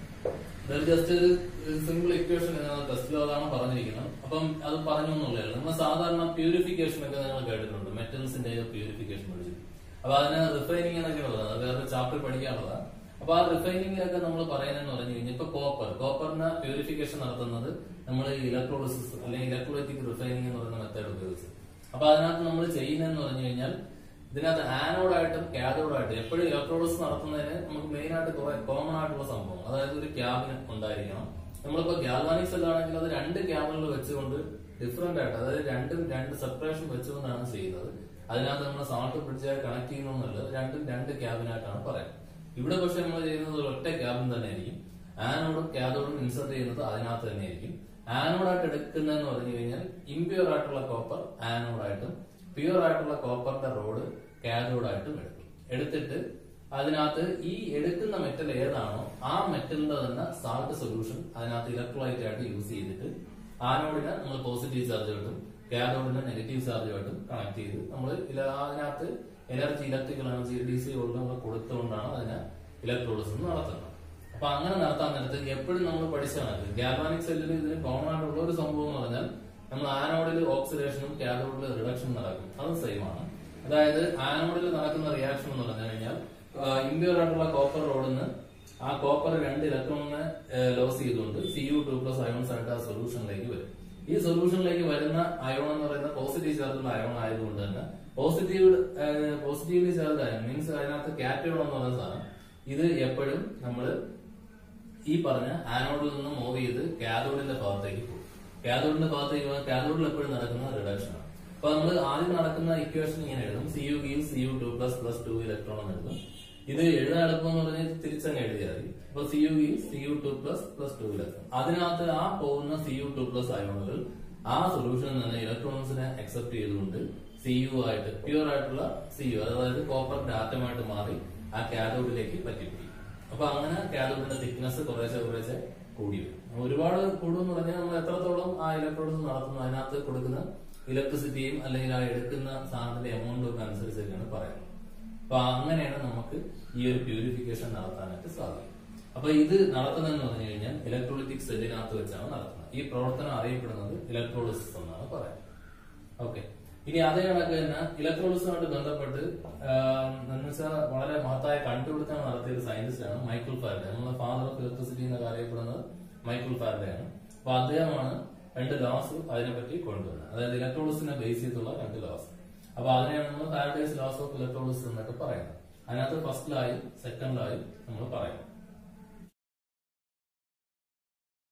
Speaker 1: ജസ്റ്റ് ഒരു സിമ്പിൾ ഇക്വേഷൻ ടെസ്റ്റിലോ അതാണ് പറഞ്ഞിരിക്കുന്നത് അപ്പം അത് പറഞ്ഞു എന്നുള്ളതാണ് നമ്മൾ സാധാരണ പ്യൂരിഫിക്കേഷൻ ഒക്കെ നിങ്ങൾ കേട്ടിട്ടുണ്ട് മെറ്റൽസിന്റെ പ്യൂരിഫിക്കേഷൻ പഠിച്ചു അപ്പൊ അതിന് റിഫൈനിങ് എന്നൊക്കെ ഉള്ളത് അത് വേറെ ചാപ്റ്റർ പഠിക്കാനുള്ളതാണ് അപ്പൊ ആ റിഫൈനിങ്ങിലൊക്കെ നമ്മൾ പറയുന്നതെന്ന് പറഞ്ഞു കഴിഞ്ഞാൽ ഇപ്പൊ കോപ്പർ കോപ്പറിന് പ്യൂരിഫിക്കേഷൻ നടത്തുന്നത് നമ്മൾ ഇലക്ട്രോളിസിസ് അല്ലെങ്കിൽ ഇലക്ട്രോലൈറ്റിക് റിഫൈനിങ് എന്ന് പറയുന്ന മെത്തേഡ് ഉപയോഗിച്ച് അപ്പൊ അതിനകത്ത് നമ്മൾ ചെയ്യുന്നതെന്ന് പറഞ്ഞു കഴിഞ്ഞാൽ ഇതിനകത്ത് ആനോഡായിട്ടും കാഥോഡായിട്ടും എപ്പോഴും ഇലക്ട്രോളിസിസ് നടത്തുന്നതിന് നമുക്ക് മെയിൻ ആയിട്ട് കുറെ കോമൺ ആയിട്ടുള്ള സംഭവം അതായത് ഒരു ക്യാബിന് ഉണ്ടായിരിക്കണം നമ്മളിപ്പോ ഗ്യാൽവാനിക് സെൽ ആണെങ്കിൽ അത് രണ്ട് ക്യാബിനുകൾ വെച്ചുകൊണ്ട് ഡിഫറെന്റ് ആയിട്ട് അതായത് രണ്ടും രണ്ട് സെപ്പറേഷൻ വെച്ചുകൊണ്ടാണ് ചെയ്യുന്നത് അതിനകത്ത് നമ്മൾ സാൾട്ട് ബ്രിഡ്ജ് കണക്ട് ചെയ്യുന്നൊന്നുമല്ല രണ്ടും രണ്ട് ക്യാബിനായിട്ടാണ് പറയുന്നത് ഇവിടെ പക്ഷെ നമ്മൾ ചെയ്യുന്നത് ഒരു ഒറ്റ ക്യാബിൻ തന്നെ ആയിരിക്കും ആനോഡും കാഥോഡും ഇൻസർട്ട് ചെയ്യുന്നത് അതിനകത്ത് തന്നെ ആയിരിക്കും ആനോഡായിട്ട് എടുക്കുന്നതെന്ന് പറഞ്ഞു കഴിഞ്ഞാൽ ഇംപ്യൂർ ആയിട്ടുള്ള കോപ്പർ ആനോഡായിട്ടും പ്യൂർ ആയിട്ടുള്ള കോപ്പറിന്റെ റോഡ് കാഥോഡായിട്ടും എടുക്കും എടുത്തിട്ട് അതിനകത്ത് ഈ എടുക്കുന്ന മെറ്റൽ ഏതാണോ ആ മെറ്റലിന്റെ തന്നെ സാൾട്ട് സൊല്യൂഷൻ അതിനകത്ത് ഇലക്ട്രോലൈറ്റ് ആയിട്ട് യൂസ് ചെയ്തിട്ട് ആനോഡിനെ നമ്മൾ പോസിറ്റീവ് ചാർജുമായിട്ടും കാഥോഡിനെ നെഗറ്റീവ് ചാർജുമായിട്ടും കണക്ട് ചെയ്ത് നമ്മൾ അതിനകത്ത് energy electrical energy D C volt നമ്മൾ കൊടുത്തുകൊണ്ടാണ് അതിനെ ഇലക്ട്രോളിസം നടത്തുന്നത് അപ്പൊ അങ്ങനെ നടത്താൻ നേരത്ത് എപ്പോഴും നമ്മൾ പഠിച്ചതാണ് ഗാൽവാനിക് സെല്ലിൽ ഇതിന് കോമൺ ആയിട്ടുള്ള ഒരു സംഭവം എന്ന് പറഞ്ഞാൽ നമ്മൾ ആനോഡിൽ ഓക്സിഡേഷനും കാഥോഡിൽ റിഡക്ഷനും നടക്കും അത് സെയിം ആണ് അതായത് ആനോഡിൽ നടക്കുന്ന റിയാക്ഷൻ എന്ന് പറഞ്ഞു കഴിഞ്ഞാൽ ഇമ്പ്യൂർ ആയിട്ടുള്ള കോപ്പർ റോഡിന്ന് ആ കോപ്പർ രണ്ട് ഇലക്ട്രോണിനെ ലോസ് ചെയ്തുകൊണ്ട് C U two plus ions ആയിട്ട് ആ സൊല്യൂഷനിലേക്ക് വരും ഈ സൊല്യൂഷനിലേക്ക് വരുന്ന അയോൺ എന്ന് പറയുന്ന പോസിറ്റീവ് ചാർജുള്ള അയോൺ ആയതുകൊണ്ട് തന്നെ positive positively charge ion means അതിനകത്ത് കാറ്റയോൺ എന്ന് പറയുന്ന സാധനം ഇത് എപ്പോഴും നമ്മൾ ഈ പറഞ്ഞ ആനോഡിൽ നിന്ന് മൂവ് ചെയ്ത് കാഥോഡിന്റെ ഭാഗത്തേക്ക് പോകും കാഥോഡിന്റെ ഭാഗത്തേക്ക് പോകാൻ കാഥോഡിൽ എപ്പോഴും നടക്കുന്ന റിഡക്ഷൻ ആണ് അപ്പൊ നമ്മൾ ആദ്യം നടക്കുന്ന ഇക്വേഷൻ ഇങ്ങനെ എഴുതും C U give C U two plus plus two electron എന്ന് എഴുതും ഇത് എഴുതാൻ എളുപ്പം എന്ന് പറഞ്ഞാൽ തിരിച്ചങ്ങ് എഴുതിയാൽ മതി അപ്പൊ C U give C U two plus plus two electron അതിനകത്ത് ആ പോകുന്ന സി യു ടു പ്ലസ് അയോണുകൾ ആ സൊല്യൂഷനിൽ നിന്ന് ഇലക്ട്രോൺസിനെ അക്സെപ്റ്റ് ചെയ്തുകൊണ്ട് സി യു ആയിട്ട് പ്യൂർ ആയിട്ടുള്ള സി യു അതായത് കോപ്പറിന്റെ ആറ്റമായിട്ട് മാറി ആ കാഥോഡിലേക്ക് പറ്റിപ്പിടിക്കും അപ്പൊ അങ്ങനെ കാഥോഡിന്റെ തിക്നെസ് കുറേശ്ശെ കുറേശ്ശെ കൂടി വരും ഒരുപാട് കൂടുമെന്ന് പറഞ്ഞാൽ നമ്മൾ എത്രത്തോളം ആ ഇലക്ട്രോൺസ് നടത്തുന്നു അതിനകത്ത് കൊടുക്കുന്ന ഇലക്ട്രിസിറ്റിയും അല്ലെങ്കിൽ ആ എടുക്കുന്ന സാധനത്തിന്റെ എമൗണ്ടും ഒക്കെ അനുസരിച്ചൊക്കെയാണ് പറയുന്നത് അപ്പൊ അങ്ങനെയാണ് നമുക്ക് ഈ ഒരു പ്യൂരിഫിക്കേഷൻ നടത്താനായിട്ട് സാധിക്കും അപ്പൊ ഇത് നടത്തുന്നതെന്ന് പറഞ്ഞു കഴിഞ്ഞാൽ ഇലക്ട്രോളിറ്റിക് സെല്ലിനകത്ത് വെച്ചാണ് നടത്തുന്നത് ഈ പ്രവർത്തനം അറിയപ്പെടുന്നത് ഇലക്ട്രോളിസിസ് എന്നാണ് പറയുന്നത് ഓക്കെ ഇനി അതേ കണക്ക് തന്നെ ഇലക്ട്രോളിസുമായിട്ട് ബന്ധപ്പെട്ട് എന്ന് വെച്ചാൽ വളരെ മഹത്തായ കണ്ടുപിടുത്തം നടത്തിയ ഒരു സയന്റിസ്റ്റ് ആണ് മൈക്കിൾ ഫാരഡെ നമ്മുടെ ഫാദർ ഓഫ് ഇലക്ട്രിസിറ്റി എന്നൊക്കെ അറിയപ്പെടുന്നത് മൈക്കിൾ ഫാരഡെ ആണ് അപ്പൊ അദ്ദേഹമാണ് രണ്ട് ലോസ് അതിനെപ്പറ്റി കൊണ്ടുവന്നത് അതായത് ഇലക്ട്രോളിസിനെ ബേസ് ചെയ്തുള്ള രണ്ട് ലോസ് അപ്പൊ അതിനെയാണ് നമ്മൾ ഫാരഡേസ് ലോസ് ഓഫ് ഇലക്ട്രോളിസ് എന്നൊക്കെ പറയുന്നത് അതിനകത്ത് ഫസ്റ്റ് ലായും സെക്കൻഡ് ലായും നമ്മൾ പറയുന്നത്